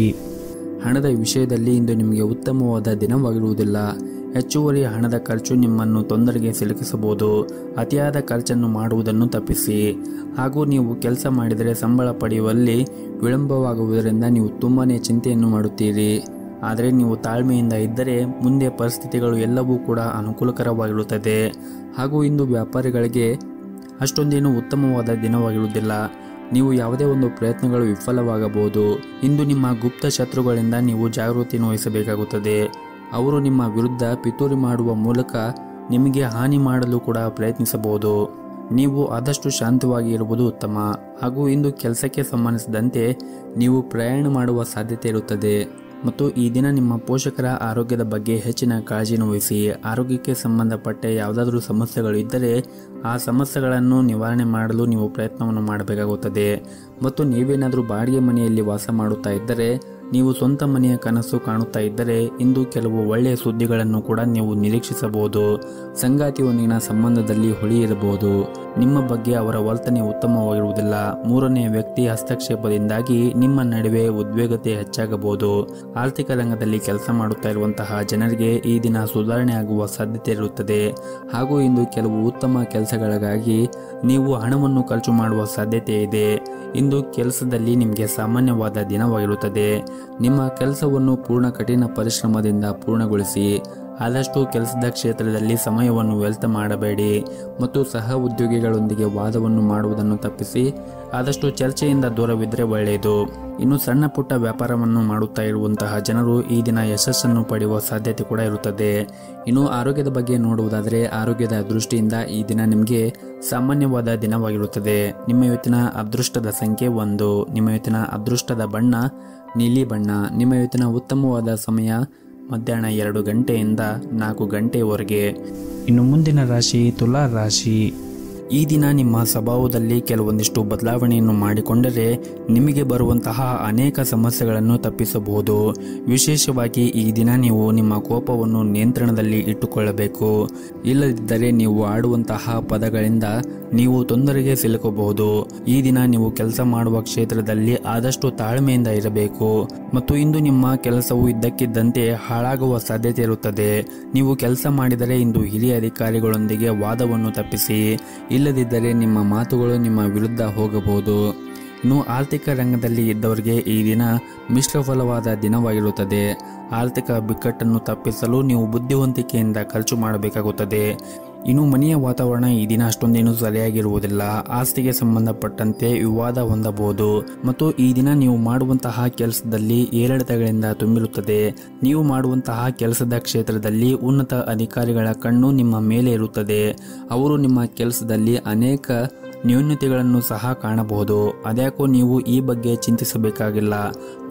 ಹಣದ ವಿಷಯದಲ್ಲಿ ಇಂದು ನಿಮಗೆ ಉತ್ತಮವಾದ ದಿನವಾಗಿರುವುದಿಲ್ಲ ಹೆಚ್ಚುವರಿ ಹಣದ ಖರ್ಚು ನಿಮ್ಮನ್ನು ತೊಂದರೆಗೆ ಸಿಲುಕಿಸಬಹುದು ಅತಿಯಾದ ಖರ್ಚನ್ನು ಮಾಡುವುದನ್ನು ತಪ್ಪಿಸಿ ಹಾಗೂ ನೀವು ಕೆಲಸ ಮಾಡಿದರೆ ಸಂಬಳ ಪಡೆಯುವಲ್ಲಿ ವಿಳಂಬವಾಗುವುದರಿಂದ ನೀವು ತುಂಬಾನೇ ಚಿಂತೆಯನ್ನು ಮಾಡುತ್ತೀರಿ ಆದರೆ ನೀವು ತಾಳ್ಮೆಯಿಂದ ಇದ್ದರೆ ಮುಂದೆ ಪರಿಸ್ಥಿತಿಗಳು ಎಲ್ಲವೂ ಕೂಡ ಅನುಕೂಲಕರವಾಗಿರುತ್ತದೆ ಹಾಗೂ ಇಂದು ವ್ಯಾಪಾರಿಗಳಿಗೆ ಅಷ್ಟೊಂದೇನು ಉತ್ತಮವಾದ ದಿನವಾಗಿರುವುದಿಲ್ಲ ನೀವು ಯಾವುದೇ ಒಂದು ಪ್ರಯತ್ನಗಳು ವಿಫಲವಾಗಬಹುದು ಇಂದು ನಿಮ್ಮ ಗುಪ್ತ ಶತ್ರುಗಳಿಂದ ನೀವು ಜಾಗೃತಿಯನ್ನು ವಹಿಸಬೇಕಾಗುತ್ತದೆ ಅವರು ನಿಮ್ಮ ವಿರುದ್ಧ ಪಿತೂರಿ ಮಾಡುವ ಮೂಲಕ ನಿಮಗೆ ಹಾನಿ ಮಾಡಲು ಕೂಡ ಪ್ರಯತ್ನಿಸಬಹುದು ನೀವು ಆದಷ್ಟು ಶಾಂತವಾಗಿ ಇರುವುದು ಉತ್ತಮ ಹಾಗೂ ಇಂದು ಕೆಲಸಕ್ಕೆ ಸಂಬಂಧಿಸಿದಂತೆ ನೀವು ಪ್ರಯಾಣ ಮಾಡುವ ಸಾಧ್ಯತೆ ಇರುತ್ತದೆ ಮತ್ತು ಈ ದಿನ ನಿಮ್ಮ ಪೋಷಕರ ಆರೋಗ್ಯದ ಬಗ್ಗೆ ಹೆಚ್ಚಿನ ಕಾಳಜಿಯನ್ನು ವಹಿಸಿ ಆರೋಗ್ಯಕ್ಕೆ ಸಂಬಂಧಪಟ್ಟ ಯಾವುದಾದ್ರೂ ಸಮಸ್ಯೆಗಳು ಇದ್ದರೆ ಆ ಸಮಸ್ಯೆಗಳನ್ನು ನಿವಾರಣೆ ಮಾಡಲು ನೀವು ಪ್ರಯತ್ನವನ್ನು ಮಾಡಬೇಕಾಗುತ್ತದೆ ಮತ್ತು ನೀವೇನಾದರೂ ಬಾಡಿಗೆ ಮನೆಯಲ್ಲಿ ವಾಸ ಮಾಡುತ್ತಾ ಇದ್ದರೆ ನೀವು ಸ್ವಂತ ಮನೆಯ ಕನಸು ಕಾಣುತ್ತಾ ಇದ್ದರೆ ಇಂದು ಕೆಲವು ಒಳ್ಳೆಯ ಸುದ್ದಿಗಳನ್ನು ಕೂಡ ನೀವು ನಿರೀಕ್ಷಿಸಬಹುದು ಸಂಗಾತಿಯೊಂದಿಗಿನ ಸಂಬಂಧದಲ್ಲಿ ಹುಳಿ ಇರಬಹುದು ನಿಮ್ಮ ಬಗ್ಗೆ ಅವರ ವರ್ತನೆ ಉತ್ತಮವಾಗಿರುವುದಿಲ್ಲ ಮೂರನೇ ವ್ಯಕ್ತಿ ಹಸ್ತಕ್ಷೇಪದಿಂದಾಗಿ ನಿಮ್ಮ ನಡುವೆ ಉದ್ವೇಗತೆ ಹೆಚ್ಚಾಗಬಹುದು ಆರ್ಥಿಕ ರಂಗದಲ್ಲಿ ಕೆಲಸ ಮಾಡುತ್ತಾ ಇರುವಂತಹ ಜನರಿಗೆ ಈ ದಿನ ಸುಧಾರಣೆ ಆಗುವ ಸಾಧ್ಯತೆ ಇರುತ್ತದೆ ಹಾಗೂ ಇಂದು ಕೆಲವು ಉತ್ತಮ ಕೆಲಸಗಳಿಗಾಗಿ ನೀವು ಹಣವನ್ನು ಖರ್ಚು ಮಾಡುವ ಸಾಧ್ಯತೆ ಇದೆ ಇಂದು ಕೆಲಸದಲ್ಲಿ ನಿಮಗೆ ಸಾಮಾನ್ಯವಾದ ದಿನವಾಗಿರುತ್ತದೆ ನಿಮ್ಮ ಕೆಲಸವನ್ನು ಪೂರ್ಣ ಕಠಿಣ ಪರಿಶ್ರಮದಿಂದ ಪೂರ್ಣಗೊಳಿಸಿ ಆದಷ್ಟು ಕೆಲಸದ ಕ್ಷೇತ್ರದಲ್ಲಿ ಸಮಯವನ್ನು ವ್ಯರ್ಥ ಮಾಡಬೇಡಿ ಮತ್ತು ಸಹ ಉದ್ಯೋಗಿಗಳೊಂದಿಗೆ ವಾದವನ್ನು ಮಾಡುವುದನ್ನು ತಪ್ಪಿಸಿ ಆದಷ್ಟು ಚರ್ಚೆಯಿಂದ ದೂರವಿದ್ದರೆ ಒಳ್ಳೆಯದು ಇನ್ನು ಸಣ್ಣ ಪುಟ್ಟ ವ್ಯಾಪಾರವನ್ನು ಮಾಡುತ್ತಾ ಇರುವಂತಹ ಜನರು ಈ ದಿನ ಯಶಸ್ಸನ್ನು ಪಡೆಯುವ ಸಾಧ್ಯತೆ ಕೂಡ ಇರುತ್ತದೆ ಇನ್ನು ಆರೋಗ್ಯದ ಬಗ್ಗೆ ನೋಡುವುದಾದರೆ ಆರೋಗ್ಯದ ದೃಷ್ಟಿಯಿಂದ ಈ ದಿನ ನಿಮಗೆ ಸಾಮಾನ್ಯವಾದ ದಿನವಾಗಿರುತ್ತದೆ ನಿಮ್ಮ ಇವತ್ತಿನ ಅದೃಷ್ಟದ ಸಂಖ್ಯೆ ಒಂದು ನಿಮ್ಮ ಇವತ್ತಿನ ಅದೃಷ್ಟದ ಬಣ್ಣ ನೀಲಿ ಬಣ್ಣ ನಿಮ್ಮ ಇವತ್ತಿನ ಉತ್ತಮವಾದ ಸಮಯ ಮಧ್ಯಾಹ್ನ ಎರಡು ಗಂಟೆಯಿಂದ ನಾಲ್ಕು ಗಂಟೆಯವರೆಗೆ ಇನ್ನು ಮುಂದಿನ ರಾಶಿ ತುಲಾ ರಾಶಿ ಈ ದಿನ ನಿಮ್ಮ ಸ್ವಭಾವದಲ್ಲಿ ಕೆಲವೊಂದಿಷ್ಟು ಬದಲಾವಣೆಯನ್ನು ಮಾಡಿಕೊಂಡರೆ ನಿಮಗೆ ಬರುವಂತಹ ಅನೇಕ ಸಮಸ್ಯೆಗಳನ್ನು ತಪ್ಪಿಸಬಹುದು ವಿಶೇಷವಾಗಿ ಈ ದಿನ ನೀವು ನಿಮ್ಮ ಕೋಪವನ್ನು ನಿಯಂತ್ರಣದಲ್ಲಿ ಇಟ್ಟುಕೊಳ್ಳಬೇಕು ಇಲ್ಲದಿದ್ದರೆ ನೀವು ಆಡುವಂತಹ ಪದಗಳಿಂದ ನೀವು ತೊಂದರೆಗೆ ಸಿಲುಕಬಹುದು ಈ ದಿನ ನೀವು ಕೆಲಸ ಮಾಡುವ ಕ್ಷೇತ್ರದಲ್ಲಿ ಆದಷ್ಟು ತಾಳ್ಮೆಯಿಂದ ಇರಬೇಕು ಮತ್ತು ಇಂದು ನಿಮ್ಮ ಕೆಲಸವು ಇದ್ದಕ್ಕಿದ್ದಂತೆ ಹಾಳಾಗುವ ಸಾಧ್ಯತೆ ಇರುತ್ತದೆ ನೀವು ಕೆಲಸ ಮಾಡಿದರೆ ಇಂದು ಹಿರಿಯ ಅಧಿಕಾರಿಗಳೊಂದಿಗೆ ವಾದವನ್ನು ತಪ್ಪಿಸಿ ಇಲ್ಲದಿದ್ದರೆ ನಿಮ್ಮ ಮಾತುಗಳು ನಿಮ್ಮ ವಿರುದ್ಧ ಹೋಗಬಹುದು ಇನ್ನು ಆರ್ಥಿಕ ರಂಗದಲ್ಲಿ ಇದ್ದವರಿಗೆ ಈ ದಿನ ಮಿಶ್ರಫಲವಾದ ದಿನವಾಗಿರುತ್ತದೆ ಆರ್ಥಿಕ ಬಿಕ್ಕಟ್ಟನ್ನು ತಪ್ಪಿಸಲು ನೀವು ಬುದ್ಧಿವಂತಿಕೆಯಿಂದ ಖರ್ಚು ಮಾಡಬೇಕಾಗುತ್ತದೆ ಇನ್ನು ಮನೆಯ ವಾತಾವರಣ ಈ ದಿನ ಅಷ್ಟೊಂದೇನು ಸರಿಯಾಗಿರುವುದಿಲ್ಲ ಆಸ್ತಿಗೆ ಸಂಬಂಧಪಟ್ಟಂತೆ ವಿವಾದ ಹೊಂದಬಹುದು ಮತ್ತು ಈ ದಿನ ನೀವು ಮಾಡುವಂತಹ ಕೆಲಸದಲ್ಲಿ ಏರಿಳಿತಗಳಿಂದ ತುಂಬಿರುತ್ತದೆ ನೀವು ಮಾಡುವಂತಹ ಕೆಲಸದ ಕ್ಷೇತ್ರದಲ್ಲಿ ಉನ್ನತ ಅಧಿಕಾರಿಗಳ ಕಣ್ಣು ನಿಮ್ಮ ಮೇಲೆ ಇರುತ್ತದೆ ಅವರು ನಿಮ್ಮ ಕೆಲಸದಲ್ಲಿ ಅನೇಕ ನ್ಯೂನ್ಯತೆಗಳನ್ನು ಸಹ ಕಾಣಬಹುದು ಅದ್ಯಾಕೋ ನೀವು ಈ ಬಗ್ಗೆ ಚಿಂತಿಸಬೇಕಾಗಿಲ್ಲ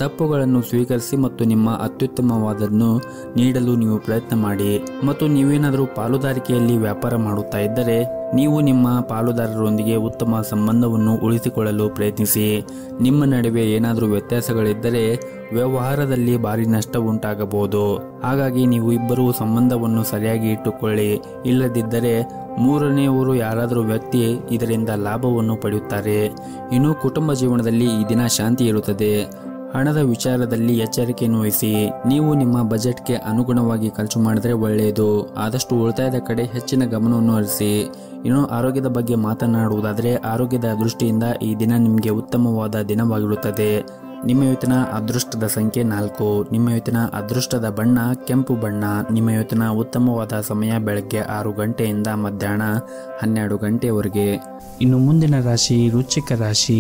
ತಪ್ಪುಗಳನ್ನು ಸ್ವೀಕರಿಸಿ ಮತ್ತು ನಿಮ್ಮ ಅತ್ಯುತ್ತಮವಾದನ್ನು ನೀಡಲು ನೀವು ಪ್ರಯತ್ನ ಮಾಡಿ ಮತ್ತು ನೀವೇನಾದರೂ ಪಾಲುದಾರಿಕೆಯಲ್ಲಿ ವ್ಯಾಪಾರ ಮಾಡುತ್ತಾ ಇದ್ದರೆ ನೀವು ನಿಮ್ಮ ಪಾಲುದಾರರೊಂದಿಗೆ ಉತ್ತಮ ಸಂಬಂಧವನ್ನು ಉಳಿಸಿಕೊಳ್ಳಲು ಪ್ರಯತ್ನಿಸಿ ನಿಮ್ಮ ನಡುವೆ ಏನಾದರೂ ವ್ಯತ್ಯಾಸಗಳಿದ್ದರೆ ವ್ಯವಹಾರದಲ್ಲಿ ಭಾರಿ ನಷ್ಟ ಉಂಟಾಗಬಹುದು ಹಾಗಾಗಿ ನೀವು ಇಬ್ಬರೂ ಸಂಬಂಧವನ್ನು ಸರಿಯಾಗಿ ಇಟ್ಟುಕೊಳ್ಳಿ ಇಲ್ಲದಿದ್ದರೆ ಮೂರನೆಯವರು ಯಾರಾದರೂ ವ್ಯಕ್ತಿ ಇದರಿಂದ ಲಾಭವನ್ನು ಪಡೆಯುತ್ತಾರೆ ಇನ್ನು ಕುಟುಂಬ ಜೀವನದಲ್ಲಿ ಈ ದಿನ ಶಾಂತಿ ಇರುತ್ತದೆ ಹಣದ ವಿಚಾರದಲ್ಲಿ ಎಚ್ಚರಿಕೆಯನ್ನು ವಹಿಸಿ ನೀವು ನಿಮ್ಮ ಬಜೆಟ್ಗೆ ಅನುಗುಣವಾಗಿ ಖರ್ಚು ಮಾಡಿದರೆ ಒಳ್ಳೆಯದು ಆದಷ್ಟು ಉಳಿತಾಯದ ಕಡೆ ಹೆಚ್ಚಿನ ಗಮನವನ್ನು ಹರಿಸಿ ಇನ್ನು ಆರೋಗ್ಯದ ಬಗ್ಗೆ ಮಾತನಾಡುವುದಾದರೆ ಆರೋಗ್ಯದ ದೃಷ್ಟಿಯಿಂದ ಈ ದಿನ ನಿಮಗೆ ಉತ್ತಮವಾದ ದಿನವಾಗಿರುತ್ತದೆ ನಿಮ್ಮ ಇವತ್ತಿನ ಅದೃಷ್ಟದ ಸಂಖ್ಯೆ ನಾಲ್ಕು ನಿಮ್ಮ ಇವತ್ತಿನ ಅದೃಷ್ಟದ ಬಣ್ಣ ಕೆಂಪು ಬಣ್ಣ ನಿಮ್ಮ ಇವತ್ತಿನ ಉತ್ತಮವಾದ ಸಮಯ ಬೆಳಗ್ಗೆ ಆರು ಗಂಟೆಯಿಂದ ಮಧ್ಯಾಹ್ನ ಹನ್ನೆರಡು ಗಂಟೆಯವರೆಗೆ ಇನ್ನು ಮುಂದಿನ ರಾಶಿ ರುಚಿಕ ರಾಶಿ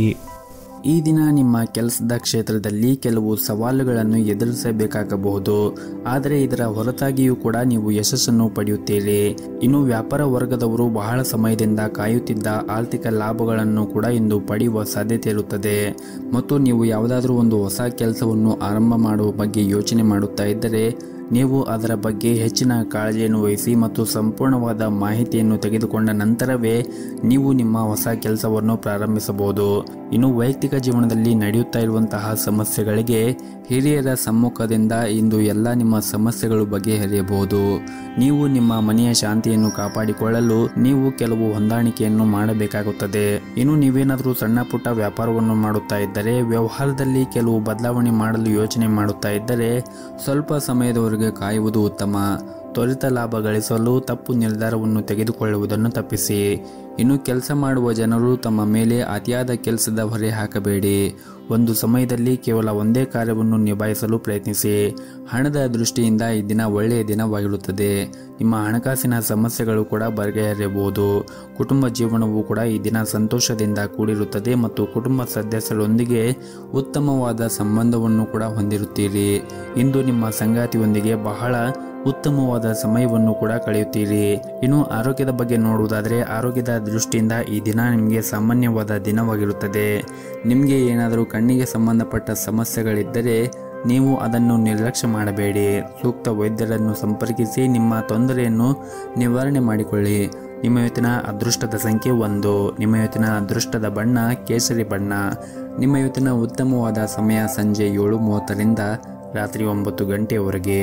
ಈ ದಿನ ನಿಮ್ಮ ಕೆಲಸದ ಕ್ಷೇತ್ರದಲ್ಲಿ ಕೆಲವು ಸವಾಲುಗಳನ್ನು ಎದುರಿಸಬೇಕಾಗಬಹುದು ಆದರೆ ಇದರ ಹೊರತಾಗಿಯೂ ಕೂಡ ನೀವು ಯಶಸ್ಸನ್ನು ಪಡೆಯುತ್ತೀರಿ ಇನ್ನು ವ್ಯಾಪಾರ ವರ್ಗದವರು ಬಹಳ ಸಮಯದಿಂದ ಕಾಯುತ್ತಿದ್ದ ಆರ್ಥಿಕ ಲಾಭಗಳನ್ನು ಕೂಡ ಇಂದು ಪಡೆಯುವ ಸಾಧ್ಯತೆ ಇರುತ್ತದೆ ಮತ್ತು ನೀವು ಯಾವುದಾದ್ರೂ ಒಂದು ಹೊಸ ಕೆಲಸವನ್ನು ಆರಂಭ ಮಾಡುವ ಬಗ್ಗೆ ಯೋಚನೆ ಮಾಡುತ್ತಾ ಇದ್ದರೆ ನೀವು ಅದರ ಬಗ್ಗೆ ಹೆಚ್ಚಿನ ಕಾಳಜಿಯನ್ನು ವಹಿಸಿ ಮತ್ತು ಸಂಪೂರ್ಣವಾದ ಮಾಹಿತಿಯನ್ನು ತೆಗೆದುಕೊಂಡ ನಂತರವೇ ನೀವು ನಿಮ್ಮ ಹೊಸ ಕೆಲಸವನ್ನು ಪ್ರಾರಂಭಿಸಬಹುದು ಇನ್ನು ವೈಯಕ್ತಿಕ ಜೀವನದಲ್ಲಿ ನಡೆಯುತ್ತಾ ಇರುವಂತಹ ಸಮಸ್ಯೆಗಳಿಗೆ ಹಿರಿಯರ ಸಮ್ಮುಖದಿಂದ ಇಂದು ಎಲ್ಲ ನಿಮ್ಮ ಸಮಸ್ಯೆಗಳು ಬಗೆಹರಿಯಬಹುದು ನೀವು ನಿಮ್ಮ ಮನೆಯ ಶಾಂತಿಯನ್ನು ಕಾಪಾಡಿಕೊಳ್ಳಲು ನೀವು ಕೆಲವು ಹೊಂದಾಣಿಕೆಯನ್ನು ಮಾಡಬೇಕಾಗುತ್ತದೆ ಇನ್ನು ನೀವೇನಾದರೂ ಸಣ್ಣ ಪುಟ್ಟ ವ್ಯಾಪಾರವನ್ನು ಮಾಡುತ್ತಾ ಇದ್ದರೆ ವ್ಯವಹಾರದಲ್ಲಿ ಕೆಲವು ಬದಲಾವಣೆ ಮಾಡಲು ಯೋಚನೆ ಮಾಡುತ್ತಾ ಇದ್ದರೆ ಸ್ವಲ್ಪ ಸಮಯದವರೆಗೆ ಕಾಯುವುದು ಉತ್ತಮ ತ್ವರಿತ ಲಾಭ ಗಳಿಸಲು ತಪ್ಪು ನಿರ್ಧಾರವನ್ನು ತೆಗೆದುಕೊಳ್ಳುವುದನ್ನು ತಪ್ಪಿಸಿ ಇನ್ನು ಕೆಲಸ ಮಾಡುವ ಜನರು ತಮ್ಮ ಮೇಲೆ ಅತಿಯಾದ ಕೆಲಸದ ಹೊರೆ ಹಾಕಬೇಡಿ ಒಂದು ಸಮಯದಲ್ಲಿ ಕೇವಲ ಒಂದೇ ಕಾರ್ಯವನ್ನು ನಿಭಾಯಿಸಲು ಪ್ರಯತ್ನಿಸಿ ಹಣದ ದೃಷ್ಟಿಯಿಂದ ಈ ದಿನ ಒಳ್ಳೆಯ ದಿನವಾಗಿರುತ್ತದೆ ನಿಮ್ಮ ಹಣಕಾಸಿನ ಸಮಸ್ಯೆಗಳು ಕೂಡ ಬಗೆಹರಿಯಬಹುದು ಕುಟುಂಬ ಜೀವನವು ಕೂಡ ಈ ದಿನ ಸಂತೋಷದಿಂದ ಕೂಡಿರುತ್ತದೆ ಮತ್ತು ಕುಟುಂಬ ಸದಸ್ಯರೊಂದಿಗೆ ಉತ್ತಮವಾದ ಸಂಬಂಧವನ್ನು ಕೂಡ ಹೊಂದಿರುತ್ತೀರಿ ಇಂದು ನಿಮ್ಮ ಸಂಗಾತಿಯೊಂದಿಗೆ ಬಹಳ ಉತ್ತಮವಾದ ಸಮಯವನ್ನು ಕೂಡ ಕಳೆಯುತ್ತೀರಿ ಇನ್ನು ಆರೋಗ್ಯದ ಬಗ್ಗೆ ನೋಡುವುದಾದರೆ ಆರೋಗ್ಯದ ದೃಷ್ಟಿಯಿಂದ ಈ ದಿನ ನಿಮಗೆ ಸಾಮಾನ್ಯವಾದ ದಿನವಾಗಿರುತ್ತದೆ ನಿಮಗೆ ಏನಾದರೂ ಕಣ್ಣಿಗೆ ಸಂಬಂಧಪಟ್ಟ ಸಮಸ್ಯೆಗಳಿದ್ದರೆ ನೀವು ಅದನ್ನು ನಿರ್ಲಕ್ಷ್ಯ ಮಾಡಬೇಡಿ ಸೂಕ್ತ ವೈದ್ಯರನ್ನು ಸಂಪರ್ಕಿಸಿ ನಿಮ್ಮ ತೊಂದರೆಯನ್ನು ನಿವಾರಣೆ ಮಾಡಿಕೊಳ್ಳಿ ನಿಮ್ಮ ಇವತ್ತಿನ ಅದೃಷ್ಟದ ಸಂಖ್ಯೆ ಒಂದು ನಿಮ್ಮ ಇವತ್ತಿನ ಅದೃಷ್ಟದ ಬಣ್ಣ ಕೇಸರಿ ಬಣ್ಣ ನಿಮ್ಮ ಇವತ್ತಿನ ಉತ್ತಮವಾದ ಸಮಯ ಸಂಜೆ ಏಳು ಮೂವತ್ತರಿಂದ ರಾತ್ರಿ ಒಂಬತ್ತು ಗಂಟೆಯವರೆಗೆ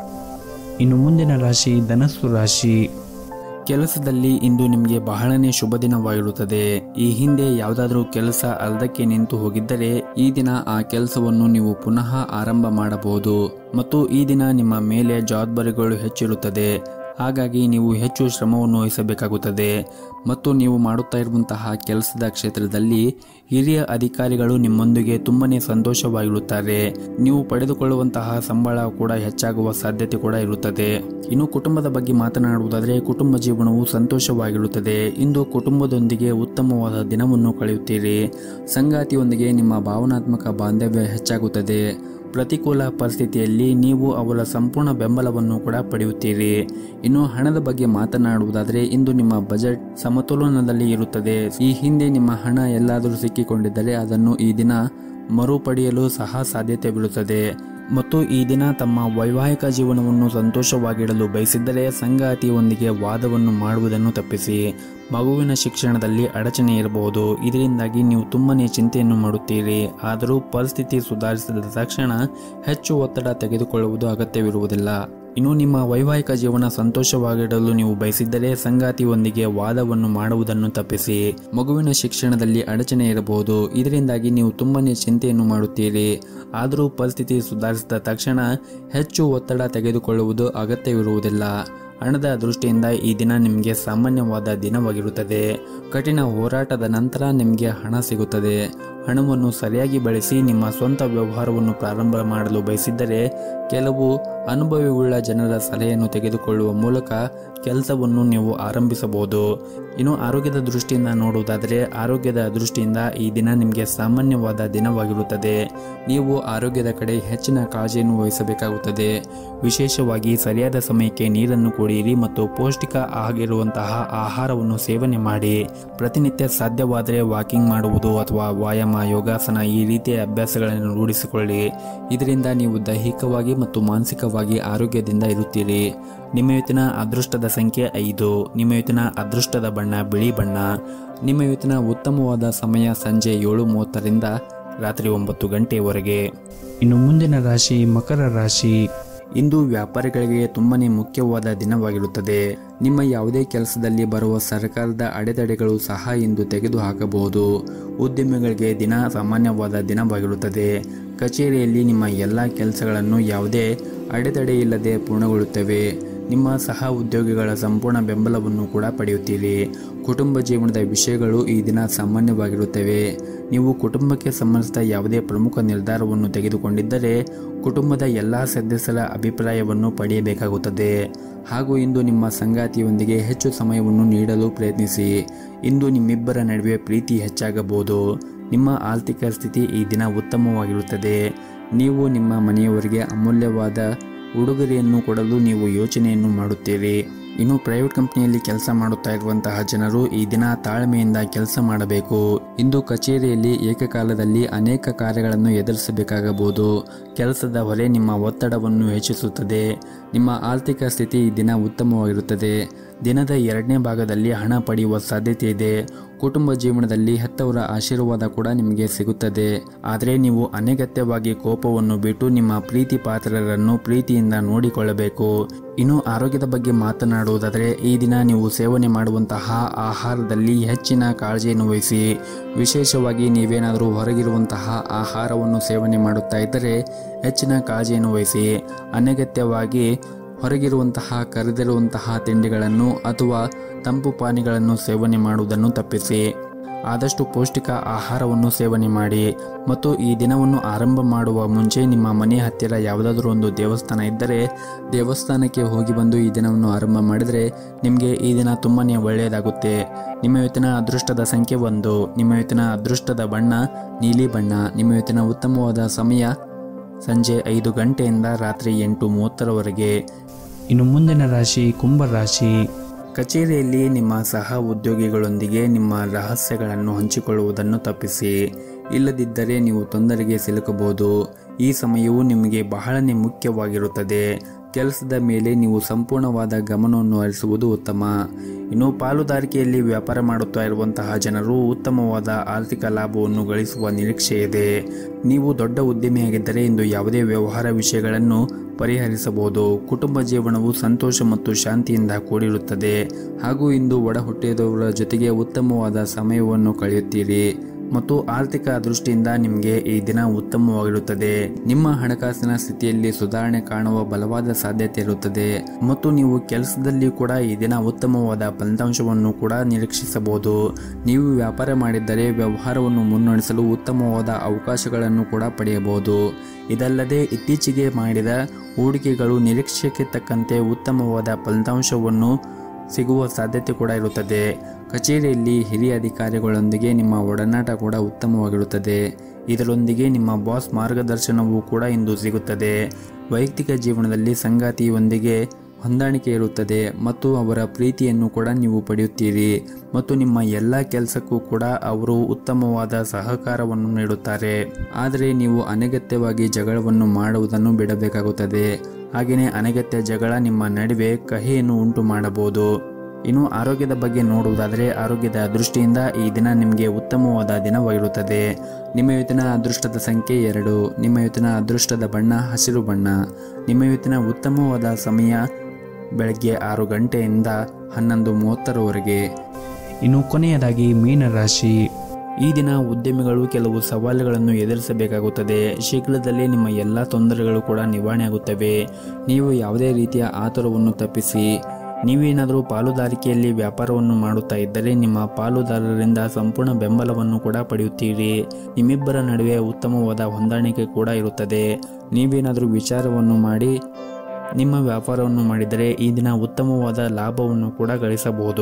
ಇನ್ನು ಮುಂದಿನ ರಾಶಿ ಧನಸ್ಸು ರಾಶಿ ಕೆಲಸದಲ್ಲಿ ಇಂದು ನಿಮಗೆ ಬಹಳನೇ ಶುಭ ದಿನವಾಗಿರುತ್ತದೆ ಈ ಹಿಂದೆ ಯಾವುದಾದ್ರೂ ಕೆಲಸ ಅರ್ಧಕ್ಕೆ ನಿಂತು ಹೋಗಿದ್ದರೆ ಈ ದಿನ ಆ ಕೆಲಸವನ್ನು ನೀವು ಪುನಃ ಆರಂಭ ಮಾಡಬಹುದು ಮತ್ತು ಈ ದಿನ ನಿಮ್ಮ ಮೇಲೆ ಜವಾಬ್ದಾರಿಗಳು ಹೆಚ್ಚಿರುತ್ತದೆ ಹಾಗಾಗಿ ನೀವು ಹೆಚ್ಚು ಶ್ರಮವನ್ನು ವಹಿಸಬೇಕಾಗುತ್ತದೆ ಮತ್ತು ನೀವು ಮಾಡುತ್ತಾ ಇರುವಂತಹ ಕೆಲಸದ ಕ್ಷೇತ್ರದಲ್ಲಿ ಹಿರಿಯ ಅಧಿಕಾರಿಗಳು ನಿಮ್ಮೊಂದಿಗೆ ತುಂಬನೇ ಸಂತೋಷವಾಗಿರುತ್ತಾರೆ ನೀವು ಪಡೆದುಕೊಳ್ಳುವಂತಹ ಸಂಬಳ ಕೂಡ ಹೆಚ್ಚಾಗುವ ಸಾಧ್ಯತೆ ಕೂಡ ಇರುತ್ತದೆ ಇನ್ನು ಕುಟುಂಬದ ಬಗ್ಗೆ ಮಾತನಾಡುವುದಾದರೆ ಕುಟುಂಬ ಜೀವನವು ಸಂತೋಷವಾಗಿರುತ್ತದೆ ಇಂದು ಕುಟುಂಬದೊಂದಿಗೆ ಉತ್ತಮವಾದ ದಿನವನ್ನು ಕಳೆಯುತ್ತೀರಿ ಸಂಗಾತಿಯೊಂದಿಗೆ ನಿಮ್ಮ ಭಾವನಾತ್ಮಕ ಬಾಂಧವ್ಯ ಹೆಚ್ಚಾಗುತ್ತದೆ ಪ್ರತಿಕೂಲ ಪರಿಸ್ಥಿತಿಯಲ್ಲಿ ನೀವು ಅವರ ಸಂಪೂರ್ಣ ಬೆಂಬಲವನ್ನು ಕೂಡ ಪಡೆಯುತ್ತೀರಿ ಇನ್ನು ಹಣದ ಬಗ್ಗೆ ಮಾತನಾಡುವುದಾದರೆ ಇಂದು ನಿಮ್ಮ ಬಜೆಟ್ ಸಮತೋಲನದಲ್ಲಿ ಇರುತ್ತದೆ ಈ ಹಿಂದೆ ನಿಮ್ಮ ಹಣ ಎಲ್ಲಾದರೂ ಸಿಕ್ಕಿಕೊಂಡಿದ್ದರೆ ಅದನ್ನು ಈ ದಿನ ಮರುಪಡೆಯಲು ಸಹ ಸಾಧ್ಯತೆವಿರುತ್ತದೆ ಮತ್ತು ಈ ದಿನ ತಮ್ಮ ವೈವಾಹಿಕ ಜೀವನವನ್ನು ಸಂತೋಷವಾಗಿಡಲು ಬಯಸಿದ್ದರೆ ಸಂಗಾತಿಯೊಂದಿಗೆ ವಾದವನ್ನು ಮಾಡುವುದನ್ನು ತಪ್ಪಿಸಿ ಮಗುವಿನ ಶಿಕ್ಷಣದಲ್ಲಿ ಅಡಚಣೆ ಇರಬಹುದು ಇದರಿಂದಾಗಿ ನೀವು ತುಂಬನೇ ಚಿಂತೆಯನ್ನು ಮಾಡುತ್ತೀರಿ ಆದರೂ ಪರಿಸ್ಥಿತಿ ಸುಧಾರಿಸಿದ ತಕ್ಷಣ ಹೆಚ್ಚು ಒತ್ತಡ ತೆಗೆದುಕೊಳ್ಳುವುದು ಅಗತ್ಯವಿರುವುದಿಲ್ಲ ಇನ್ನು ನಿಮ್ಮ ವೈವಾಹಿಕ ಜೀವನ ಸಂತೋಷವಾಗಿಡಲು ನೀವು ಬಯಸಿದ್ದರೆ ಸಂಗಾತಿಯೊಂದಿಗೆ ವಾದವನ್ನು ಮಾಡುವುದನ್ನು ತಪ್ಪಿಸಿ ಮಗುವಿನ ಶಿಕ್ಷಣದಲ್ಲಿ ಅಡಚಣೆ ಇರಬಹುದು ಇದರಿಂದಾಗಿ ನೀವು ತುಂಬನೇ ಚಿಂತೆಯನ್ನು ಮಾಡುತ್ತೀರಿ ಆದರೂ ಪರಿಸ್ಥಿತಿ ಸುಧಾರಿಸಿದ ತಕ್ಷಣ ಹೆಚ್ಚು ಒತ್ತಡ ತೆಗೆದುಕೊಳ್ಳುವುದು ಅಗತ್ಯವಿರುವುದಿಲ್ಲ ಹಣದ ದೃಷ್ಟಿಯಿಂದ ಈ ದಿನ ನಿಮಗೆ ಸಾಮಾನ್ಯವಾದ ದಿನವಾಗಿರುತ್ತದೆ ಕಠಿಣ ಹೋರಾಟದ ನಂತರ ನಿಮಗೆ ಹಣ ಸಿಗುತ್ತದೆ ಹಣವನ್ನು ಸರಿಯಾಗಿ ಬಳಸಿ ನಿಮ್ಮ ಸ್ವಂತ ವ್ಯವಹಾರವನ್ನು ಪ್ರಾರಂಭ ಮಾಡಲು ಬಯಸಿದ್ದರೆ ಕೆಲವು ಅನುಭವಿಯುಳ್ಳ ಜನರ ಸಲಹೆಯನ್ನು ತೆಗೆದುಕೊಳ್ಳುವ ಮೂಲಕ ಕೆಲಸವನ್ನು ನೀವು ಆರಂಭಿಸಬಹುದು ಇನ್ನು ಆರೋಗ್ಯದ ದೃಷ್ಟಿಯಿಂದ ನೋಡುವುದಾದರೆ ಆರೋಗ್ಯದ ದೃಷ್ಟಿಯಿಂದ ಈ ದಿನ ನಿಮಗೆ ಸಾಮಾನ್ಯವಾದ ದಿನವಾಗಿರುತ್ತದೆ ನೀವು ಆರೋಗ್ಯದ ಕಡೆ ಹೆಚ್ಚಿನ ಕಾಳಜಿಯನ್ನು ವಹಿಸಬೇಕಾಗುತ್ತದೆ ವಿಶೇಷವಾಗಿ ಸರಿಯಾದ ಸಮಯಕ್ಕೆ ನೀರನ್ನು ಕುಡಿಯಿರಿ ಮತ್ತು ಪೌಷ್ಟಿಕ ಆಗಿರುವಂತಹ ಆಹಾರವನ್ನು ಸೇವನೆ ಮಾಡಿ ಪ್ರತಿನಿತ್ಯ ಸಾಧ್ಯವಾದರೆ ವಾಕಿಂಗ್ ಮಾಡುವುದು ಅಥವಾ ವ್ಯಾಯಾಮ ಯೋಗಾಸನ ಈ ರೀತಿಯ ಅಭ್ಯಾಸಗಳನ್ನು ರೂಢಿಸಿಕೊಳ್ಳಿ ಇದರಿಂದ ನೀವು ದೈಹಿಕವಾಗಿ ಮತ್ತು ಮಾನಸಿಕವಾಗಿ ಆರೋಗ್ಯದಿಂದ ಇರುತ್ತೀರಿ ನಿಮ್ಮ ಇವತ್ತಿನ ಅದೃಷ್ಟದ ಸಂಖ್ಯೆ ಐದು ನಿಮ್ಮ ಇವತ್ತಿನ ಅದೃಷ್ಟದ ಬಣ್ಣ ಬಿಳಿ ಬಣ್ಣ ನಿಮ್ಮ ಇವತ್ತಿನ ಉತ್ತಮವಾದ ಸಮಯ ಸಂಜೆ ಏಳು ಮೂವತ್ತರಿಂದ ರಾತ್ರಿ ಒಂಬತ್ತು ಗಂಟೆಯವರೆಗೆ ಇನ್ನು ಮುಂದಿನ ರಾಶಿ ಮಕರ ರಾಶಿ ಇಂದು ವ್ಯಾಪಾರಿಗಳಿಗೆ ತುಂಬಾನೇ ಮುಖ್ಯವಾದ ದಿನವಾಗಿರುತ್ತದೆ ನಿಮ್ಮ ಯಾವುದೇ ಕೆಲಸದಲ್ಲಿ ಬರುವ ಸರ್ಕಾರದ ಅಡೆತಡೆಗಳು ಸಹ ಇಂದು ತೆಗೆದುಹಾಕಬಹುದು ಉದ್ಯಮಿಗಳಿಗೆ ದಿನ ಸಾಮಾನ್ಯವಾದ ದಿನವಾಗಿರುತ್ತದೆ ಕಚೇರಿಯಲ್ಲಿ ನಿಮ್ಮ ಎಲ್ಲ ಕೆಲಸಗಳನ್ನು ಯಾವುದೇ ಅಡೆತಡೆ ಇಲ್ಲದೆ ಪೂರ್ಣಗೊಳ್ಳುತ್ತವೆ ನಿಮ್ಮ ಸಹ ಉದ್ಯೋಗಿಗಳ ಸಂಪೂರ್ಣ ಬೆಂಬಲವನ್ನು ಕೂಡ ಪಡೆಯುತ್ತೀರಿ ಕುಟುಂಬ ಜೀವನದ ವಿಷಯಗಳು ಈ ದಿನ ಸಾಮಾನ್ಯವಾಗಿರುತ್ತವೆ ನೀವು ಕುಟುಂಬಕ್ಕೆ ಸಂಬಂಧಿಸಿದ ಯಾವುದೇ ಪ್ರಮುಖ ನಿರ್ಧಾರವನ್ನು ತೆಗೆದುಕೊಂಡಿದ್ದರೆ ಕುಟುಂಬದ ಎಲ್ಲ ಸದಸ್ಯರ ಅಭಿಪ್ರಾಯವನ್ನು ಪಡೆಯಬೇಕಾಗುತ್ತದೆ ಹಾಗೂ ಇಂದು ನಿಮ್ಮ ಸಂಗಾತಿಯೊಂದಿಗೆ ಹೆಚ್ಚು ಸಮಯವನ್ನು ನೀಡಲು ಪ್ರಯತ್ನಿಸಿ ಇಂದು ನಿಮ್ಮಿಬ್ಬರ ನಡುವೆ ಪ್ರೀತಿ ಹೆಚ್ಚಾಗಬಹುದು ನಿಮ್ಮ ಆರ್ಥಿಕ ಸ್ಥಿತಿ ಈ ದಿನ ಉತ್ತಮವಾಗಿರುತ್ತದೆ ನೀವು ನಿಮ್ಮ ಮನೆಯವರಿಗೆ ಅಮೂಲ್ಯವಾದ ಉಡುಗೊರೆಯನ್ನು ಕೊಡಲು ನೀವು ಯೋಚನೆಯನ್ನು ಮಾಡುತ್ತೀರಿ ಇನ್ನು ಪ್ರೈವೇಟ್ ಕಂಪನಿಯಲ್ಲಿ ಕೆಲಸ ಮಾಡುತ್ತಾ ಇರುವಂತಹ ಜನರು ಈ ದಿನ ತಾಳ್ಮೆಯಿಂದ ಕೆಲಸ ಮಾಡಬೇಕು ಇಂದು ಕಚೇರಿಯಲ್ಲಿ ಏಕಕಾಲದಲ್ಲಿ ಅನೇಕ ಕಾರ್ಯಗಳನ್ನು ಎದುರಿಸಬೇಕಾಗಬಹುದು ಕೆಲಸದ ಹೊರೆ ನಿಮ್ಮ ಒತ್ತಡವನ್ನು ಹೆಚ್ಚಿಸುತ್ತದೆ ನಿಮ್ಮ ಆರ್ಥಿಕ ಸ್ಥಿತಿ ಈ ದಿನ ಉತ್ತಮವಾಗಿರುತ್ತದೆ ದಿನದ ಎರಡನೇ ಭಾಗದಲ್ಲಿ ಹಣ ಪಡೆಯುವ ಸಾಧ್ಯತೆ ಇದೆ ಕುಟುಂಬ ಜೀವನದಲ್ಲಿ ಹೆತ್ತವರ ಆಶೀರ್ವಾದ ಕೂಡ ನಿಮಗೆ ಸಿಗುತ್ತದೆ ಆದರೆ ನೀವು ಅನಗತ್ಯವಾಗಿ ಕೋಪವನ್ನು ಬಿಟ್ಟು ನಿಮ್ಮ ಪ್ರೀತಿ ಪಾತ್ರರನ್ನು ಪ್ರೀತಿಯಿಂದ ನೋಡಿಕೊಳ್ಳಬೇಕು ಇನ್ನು ಆರೋಗ್ಯದ ಬಗ್ಗೆ ಮಾತನಾಡುವುದಾದರೆ ಈ ದಿನ ನೀವು ಸೇವನೆ ಮಾಡುವಂತಹ ಆಹಾರದಲ್ಲಿ ಹೆಚ್ಚಿನ ಕಾಳಜಿಯನ್ನು ವಹಿಸಿ ವಿಶೇಷವಾಗಿ ನೀವೇನಾದರೂ ಹೊರಗಿರುವಂತಹ ಆಹಾರವನ್ನು ಸೇವನೆ ಮಾಡುತ್ತಾ ಇದ್ದರೆ ಹೆಚ್ಚಿನ ಕಾಳಜಿಯನ್ನು ವಹಿಸಿ ಅನಗತ್ಯವಾಗಿ ಹೊರಗಿರುವಂತಹ ಕರೆದಿರುವಂತಹ ತಿಂಡಿಗಳನ್ನು ಅಥವಾ ತಂಪು ಪಾನೀಯಗಳನ್ನು ಸೇವನೆ ಮಾಡುವುದನ್ನು ತಪ್ಪಿಸಿ ಆದಷ್ಟು ಪೌಷ್ಟಿಕ ಆಹಾರವನ್ನು ಸೇವನೆ ಮಾಡಿ ಮತ್ತು ಈ ದಿನವನ್ನು ಆರಂಭ ಮಾಡುವ ಮುಂಚೆ ನಿಮ್ಮ ಮನೆ ಹತ್ತಿರ ಯಾವುದಾದ್ರೂ ಒಂದು ದೇವಸ್ಥಾನ ಇದ್ದರೆ ದೇವಸ್ಥಾನಕ್ಕೆ ಹೋಗಿ ಬಂದು ಈ ದಿನವನ್ನು ಆರಂಭ ಮಾಡಿದರೆ ನಿಮಗೆ ಈ ದಿನ ತುಂಬಾ ಒಳ್ಳೆಯದಾಗುತ್ತೆ ನಿಮ್ಮ ಇವತ್ತಿನ ಅದೃಷ್ಟದ ಸಂಖ್ಯೆ ಒಂದು ನಿಮ್ಮ ಇವತ್ತಿನ ಅದೃಷ್ಟದ ಬಣ್ಣ ನೀಲಿ ಬಣ್ಣ ನಿಮ್ಮ ಇವತ್ತಿನ ಉತ್ತಮವಾದ ಸಮಯ ಸಂಜೆ ಐದು ಗಂಟೆಯಿಂದ ರಾತ್ರಿ ಎಂಟು ಮೂವತ್ತರವರೆಗೆ ಇನ್ನು ಮುಂದಿನ ರಾಶಿ ಕುಂಭ ರಾಶಿ ಕಚೇರಿಯಲ್ಲಿ ನಿಮ್ಮ ಸಹ ಉದ್ಯೋಗಿಗಳೊಂದಿಗೆ ನಿಮ್ಮ ರಹಸ್ಯಗಳನ್ನು ಹಂಚಿಕೊಳ್ಳುವುದನ್ನು ತಪ್ಪಿಸಿ ಇಲ್ಲದಿದ್ದರೆ ನೀವು ತೊಂದರೆಗೆ ಸಿಲುಕಬಹುದು ಈ ಸಮಯವು ನಿಮಗೆ ಬಹಳನೇ ಮುಖ್ಯವಾಗಿರುತ್ತದೆ ಕೆಲಸದ ಮೇಲೆ ನೀವು ಸಂಪೂರ್ಣವಾದ ಗಮನವನ್ನು ಹರಿಸುವುದು ಉತ್ತಮ ಇನ್ನು ಪಾಲುದಾರಿಕೆಯಲ್ಲಿ ವ್ಯಾಪಾರ ಮಾಡುತ್ತಾ ಇರುವಂತಹ ಜನರು ಉತ್ತಮವಾದ ಆರ್ಥಿಕ ಲಾಭವನ್ನು ಗಳಿಸುವ ನಿರೀಕ್ಷೆ ಇದೆ ನೀವು ದೊಡ್ಡ ಉದ್ಯಮಿಯಾಗಿದ್ದರೆ ಇಂದು ಯಾವುದೇ ವ್ಯವಹಾರ ವಿಷಯಗಳನ್ನು ಪರಿಹರಿಸಬಹುದು ಕುಟುಂಬ ಜೀವನವು ಸಂತೋಷ ಮತ್ತು ಶಾಂತಿಯಿಂದ ಕೂಡಿರುತ್ತದೆ ಹಾಗೂ ಇಂದು ಒಡ ಹುಟ್ಟಿದವರ ಜೊತೆಗೆ ಉತ್ತಮವಾದ ಸಮಯವನ್ನು ಕಳೆಯುತ್ತೀರಿ ಮತ್ತು ಆರ್ಥಿಕ ದೃಷ್ಟಿಯಿಂದ ನಿಮಗೆ ಈ ದಿನ ಉತ್ತಮವಾಗಿರುತ್ತದೆ ನಿಮ್ಮ ಹಣಕಾಸಿನ ಸ್ಥಿತಿಯಲ್ಲಿ ಸುಧಾರಣೆ ಕಾಣುವ ಬಲವಾದ ಸಾಧ್ಯತೆ ಇರುತ್ತದೆ ಮತ್ತು ನೀವು ಕೆಲಸದಲ್ಲಿ ಕೂಡ ಈ ದಿನ ಉತ್ತಮವಾದ ಫಲಿತಾಂಶವನ್ನು ಕೂಡ ನಿರೀಕ್ಷಿಸಬಹುದು ನೀವು ವ್ಯಾಪಾರ ಮಾಡಿದ್ದರೆ ವ್ಯವಹಾರವನ್ನು ಮುನ್ನಡೆಸಲು ಉತ್ತಮವಾದ ಅವಕಾಶಗಳನ್ನು ಕೂಡ ಪಡೆಯಬಹುದು ಇದಲ್ಲದೆ ಇತ್ತೀಚೆಗೆ ಮಾಡಿದ ಹೂಡಿಕೆಗಳು ನಿರೀಕ್ಷೆಗೆ ತಕ್ಕಂತೆ ಉತ್ತಮವಾದ ಫಲಿತಾಂಶವನ್ನು ಸಿಗುವ ಸಾಧ್ಯತೆ ಕೂಡ ಇರುತ್ತದೆ ಕಚೇರಿಯಲ್ಲಿ ಹಿರಿಯ ಅಧಿಕಾರಿಗಳೊಂದಿಗೆ ನಿಮ್ಮ ಒಡನಾಟ ಕೂಡ ಉತ್ತಮವಾಗಿರುತ್ತದೆ ಇದರೊಂದಿಗೆ ನಿಮ್ಮ ಬಾಸ್ ಮಾರ್ಗದರ್ಶನವೂ ಕೂಡ ಇಂದು ಸಿಗುತ್ತದೆ ವೈಯಕ್ತಿಕ ಜೀವನದಲ್ಲಿ ಸಂಗಾತಿಯೊಂದಿಗೆ ಹೊಂದಾಣಿಕೆ ಇರುತ್ತದೆ ಮತ್ತು ಅವರ ಪ್ರೀತಿಯನ್ನು ಕೂಡ ನೀವು ಪಡೆಯುತ್ತೀರಿ ಮತ್ತು ನಿಮ್ಮ ಎಲ್ಲ ಕೆಲಸಕ್ಕೂ ಕೂಡ ಅವರು ಉತ್ತಮವಾದ ಸಹಕಾರವನ್ನು ನೀಡುತ್ತಾರೆ ಆದರೆ ನೀವು ಅನಗತ್ಯವಾಗಿ ಜಗಳವನ್ನು ಮಾಡುವುದನ್ನು ಬಿಡಬೇಕಾಗುತ್ತದೆ ಹಾಗೆಯೇ ಅನಗತ್ಯ ಜಗಳ ನಿಮ್ಮ ನಡುವೆ ಕಹಿಯನ್ನು ಉಂಟು ಮಾಡಬಹುದು ಇನ್ನು ಆರೋಗ್ಯದ ಬಗ್ಗೆ ನೋಡುವುದಾದರೆ ಆರೋಗ್ಯದ ದೃಷ್ಟಿಯಿಂದ ಈ ದಿನ ನಿಮಗೆ ಉತ್ತಮವಾದ ದಿನವಾಗಿರುತ್ತದೆ ನಿಮ್ಮ ಇವತ್ತಿನ ಅದೃಷ್ಟದ ಸಂಖ್ಯೆ ಎರಡು ನಿಮ್ಮ ಇವತ್ತಿನ ಅದೃಷ್ಟದ ಬಣ್ಣ ಹಸಿರು ಬಣ್ಣ ನಿಮ್ಮ ಇವತ್ತಿನ ಉತ್ತಮವಾದ ಸಮಯ ಬೆಳಗ್ಗೆ ಆರು ಗಂಟೆಯಿಂದ ಹನ್ನೊಂದು ಮೂವತ್ತರವರೆಗೆ ಇನ್ನು ಕೊನೆಯದಾಗಿ ಮೀನರಾಶಿ ಈ ದಿನ ಉದ್ಯಮಿಗಳು ಕೆಲವು ಸವಾಲುಗಳನ್ನು ಎದುರಿಸಬೇಕಾಗುತ್ತದೆ ಶೀಘ್ರದಲ್ಲೇ ನಿಮ್ಮ ಎಲ್ಲ ತೊಂದರೆಗಳು ಕೂಡ ನಿವಾರಣೆಯಾಗುತ್ತವೆ ನೀವು ಯಾವುದೇ ರೀತಿಯ ಆತುರವನ್ನು ತಪ್ಪಿಸಿ ನೀವೇನಾದರೂ ಪಾಲುದಾರಿಕೆಯಲ್ಲಿ ವ್ಯಾಪಾರವನ್ನು ಮಾಡುತ್ತಾ ಇದ್ದರೆ ನಿಮ್ಮ ಪಾಲುದಾರರಿಂದ ಸಂಪೂರ್ಣ ಬೆಂಬಲವನ್ನು ಕೂಡ ಪಡೆಯುತ್ತೀರಿ ನಿಮ್ಮಿಬ್ಬರ ನಡುವೆ ಉತ್ತಮವಾದ ಹೊಂದಾಣಿಕೆ ಕೂಡ ಇರುತ್ತದೆ ನೀವೇನಾದರೂ ವಿಚಾರವನ್ನು ಮಾಡಿ ನಿಮ್ಮ ವ್ಯಾಪಾರವನ್ನು ಮಾಡಿದರೆ ಈ ದಿನ ಉತ್ತಮವಾದ ಲಾಭವನ್ನು ಕೂಡ ಗಳಿಸಬಹುದು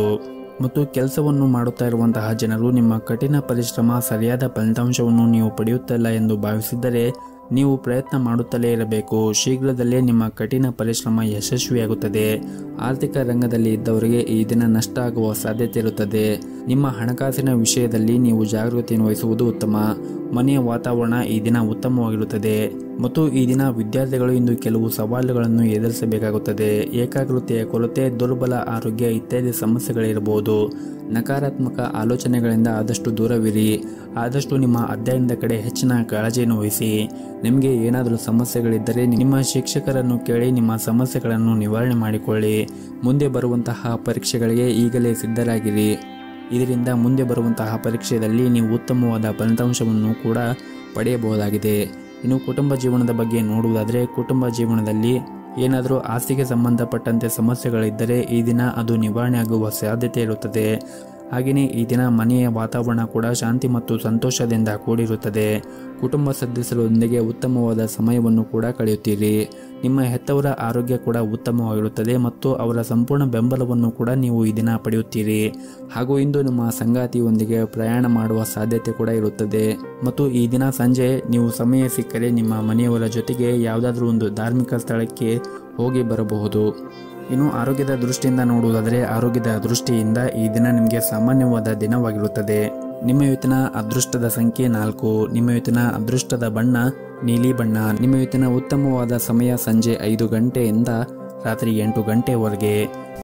ಮತ್ತು ಕೆಲಸವನ್ನು ಮಾಡುತ್ತಾ ಇರುವಂತಹ ಜನರು ನಿಮ್ಮ ಕಠಿಣ ಪರಿಶ್ರಮ ಸರಿಯಾದ ಫಲಿತಾಂಶವನ್ನು ನೀವು ಪಡೆಯುತ್ತಿಲ್ಲ ಎಂದು ಭಾವಿಸಿದ್ದರೆ ನೀವು ಪ್ರಯತ್ನ ಮಾಡುತ್ತಲೇ ಇರಬೇಕು ಶೀಘ್ರದಲ್ಲೇ ನಿಮ್ಮ ಕಠಿಣ ಪರಿಶ್ರಮ ಯಶಸ್ವಿಯಾಗುತ್ತದೆ ಆರ್ಥಿಕ ರಂಗದಲ್ಲಿ ಇದ್ದವರಿಗೆ ಈ ದಿನ ನಷ್ಟ ಆಗುವ ಸಾಧ್ಯತೆ ಇರುತ್ತದೆ ನಿಮ್ಮ ಹಣಕಾಸಿನ ವಿಷಯದಲ್ಲಿ ನೀವು ಜಾಗೃತಿಯನ್ನು ವಹಿಸುವುದು ಉತ್ತಮ ಮನೆಯ ವಾತಾವರಣ ಈ ದಿನ ಉತ್ತಮವಾಗಿರುತ್ತದೆ ಮತ್ತು ಈ ದಿನ ವಿದ್ಯಾರ್ಥಿಗಳು ಇಂದು ಕೆಲವು ಸವಾಲುಗಳನ್ನು ಎದುರಿಸಬೇಕಾಗುತ್ತದೆ ಏಕಾಗ್ರತೆಯ ಕೊರತೆ ದುರ್ಬಲ ಆರೋಗ್ಯ ಇತ್ಯಾದಿ ಸಮಸ್ಯೆಗಳಿರಬಹುದು ನಕಾರಾತ್ಮಕ ಆಲೋಚನೆಗಳಿಂದ ಆದಷ್ಟು ದೂರವಿರಿ ಆದಷ್ಟು ನಿಮ್ಮ ಅಧ್ಯಯನದ ಕಡೆ ಹೆಚ್ಚಿನ ಕಾಳಜಿಯನ್ನು ವಹಿಸಿ ನಿಮಗೆ ಏನಾದರೂ ಸಮಸ್ಯೆಗಳಿದ್ದರೆ ನಿಮ್ಮ ಶಿಕ್ಷಕರನ್ನು ಕೇಳಿ ನಿಮ್ಮ ಸಮಸ್ಯೆಗಳನ್ನು ನಿವಾರಣೆ ಮಾಡಿಕೊಳ್ಳಿ ಮುಂದೆ ಬರುವಂತಹ ಪರೀಕ್ಷೆಗಳಿಗೆ ಈಗಲೇ ಸಿದ್ಧರಾಗಿರಿ ಇದರಿಂದ ಮುಂದೆ ಬರುವಂತಹ ಪರೀಕ್ಷೆಯಲ್ಲಿ ನೀವು ಉತ್ತಮವಾದ ಫಲಿತಾಂಶವನ್ನು ಕೂಡ ಪಡೆಯಬಹುದಾಗಿದೆ ಇನ್ನು ಕುಟುಂಬ ಜೀವನದ ಬಗ್ಗೆ ನೋಡುವುದಾದರೆ ಕುಟುಂಬ ಜೀವನದಲ್ಲಿ ಏನಾದರೂ ಆಸ್ತಿಗೆ ಸಂಬಂಧಪಟ್ಟಂತೆ ಸಮಸ್ಯೆಗಳಿದ್ದರೆ ಈ ದಿನ ಅದು ನಿವಾರಣೆ ಆಗುವ ಸಾಧ್ಯತೆ ಇರುತ್ತದೆ ಹಾಗೆಯೇ ಈ ದಿನ ಮನೆಯ ವಾತಾವರಣ ಕೂಡ ಶಾಂತಿ ಮತ್ತು ಸಂತೋಷದಿಂದ ಕೂಡಿರುತ್ತದೆ ಕುಟುಂಬ ಸದಸ್ಯರೊಂದಿಗೆ ಉತ್ತಮವಾದ ಸಮಯವನ್ನು ಕೂಡ ಕಳೆಯುತ್ತೀರಿ ನಿಮ್ಮ ಹೆತ್ತವರ ಆರೋಗ್ಯ ಕೂಡ ಉತ್ತಮವಾಗಿರುತ್ತದೆ ಮತ್ತು ಅವರ ಸಂಪೂರ್ಣ ಬೆಂಬಲವನ್ನು ಕೂಡ ನೀವು ಈ ದಿನ ಪಡೆಯುತ್ತೀರಿ ಹಾಗೂ ಇಂದು ನಿಮ್ಮ ಸಂಗಾತಿಯೊಂದಿಗೆ ಪ್ರಯಾಣ ಮಾಡುವ ಸಾಧ್ಯತೆ ಕೂಡ ಇರುತ್ತದೆ ಮತ್ತು ಈ ದಿನ ಸಂಜೆ ನೀವು ಸಮಯ ಸಿಕ್ಕರೆ ನಿಮ್ಮ ಮನೆಯವರ ಜೊತೆಗೆ ಯಾವುದಾದ್ರೂ ಒಂದು ಧಾರ್ಮಿಕ ಸ್ಥಳಕ್ಕೆ ಹೋಗಿ ಬರಬಹುದು ಇನ್ನು ಆರೋಗ್ಯದ ದೃಷ್ಟಿಯಿಂದ ನೋಡುವುದಾದರೆ ಆರೋಗ್ಯದ ದೃಷ್ಟಿಯಿಂದ ಈ ದಿನ ನಿಮಗೆ ಸಾಮಾನ್ಯವಾದ ದಿನವಾಗಿರುತ್ತದೆ ನಿಮ್ಮ ಇವತ್ತಿನ ಅದೃಷ್ಟದ ಸಂಖ್ಯೆ ನಾಲ್ಕು ನಿಮ್ಮ ಇವತ್ತಿನ ಅದೃಷ್ಟದ ಬಣ್ಣ ನೀಲಿ ಬಣ್ಣ ನಿಮ್ಮ ಇವತ್ತಿನ ಉತ್ತಮವಾದ ಸಮಯ ಸಂಜೆ ಐದು ಗಂಟೆಯಿಂದ ರಾತ್ರಿ ಎಂಟು ಗಂಟೆವರೆಗೆ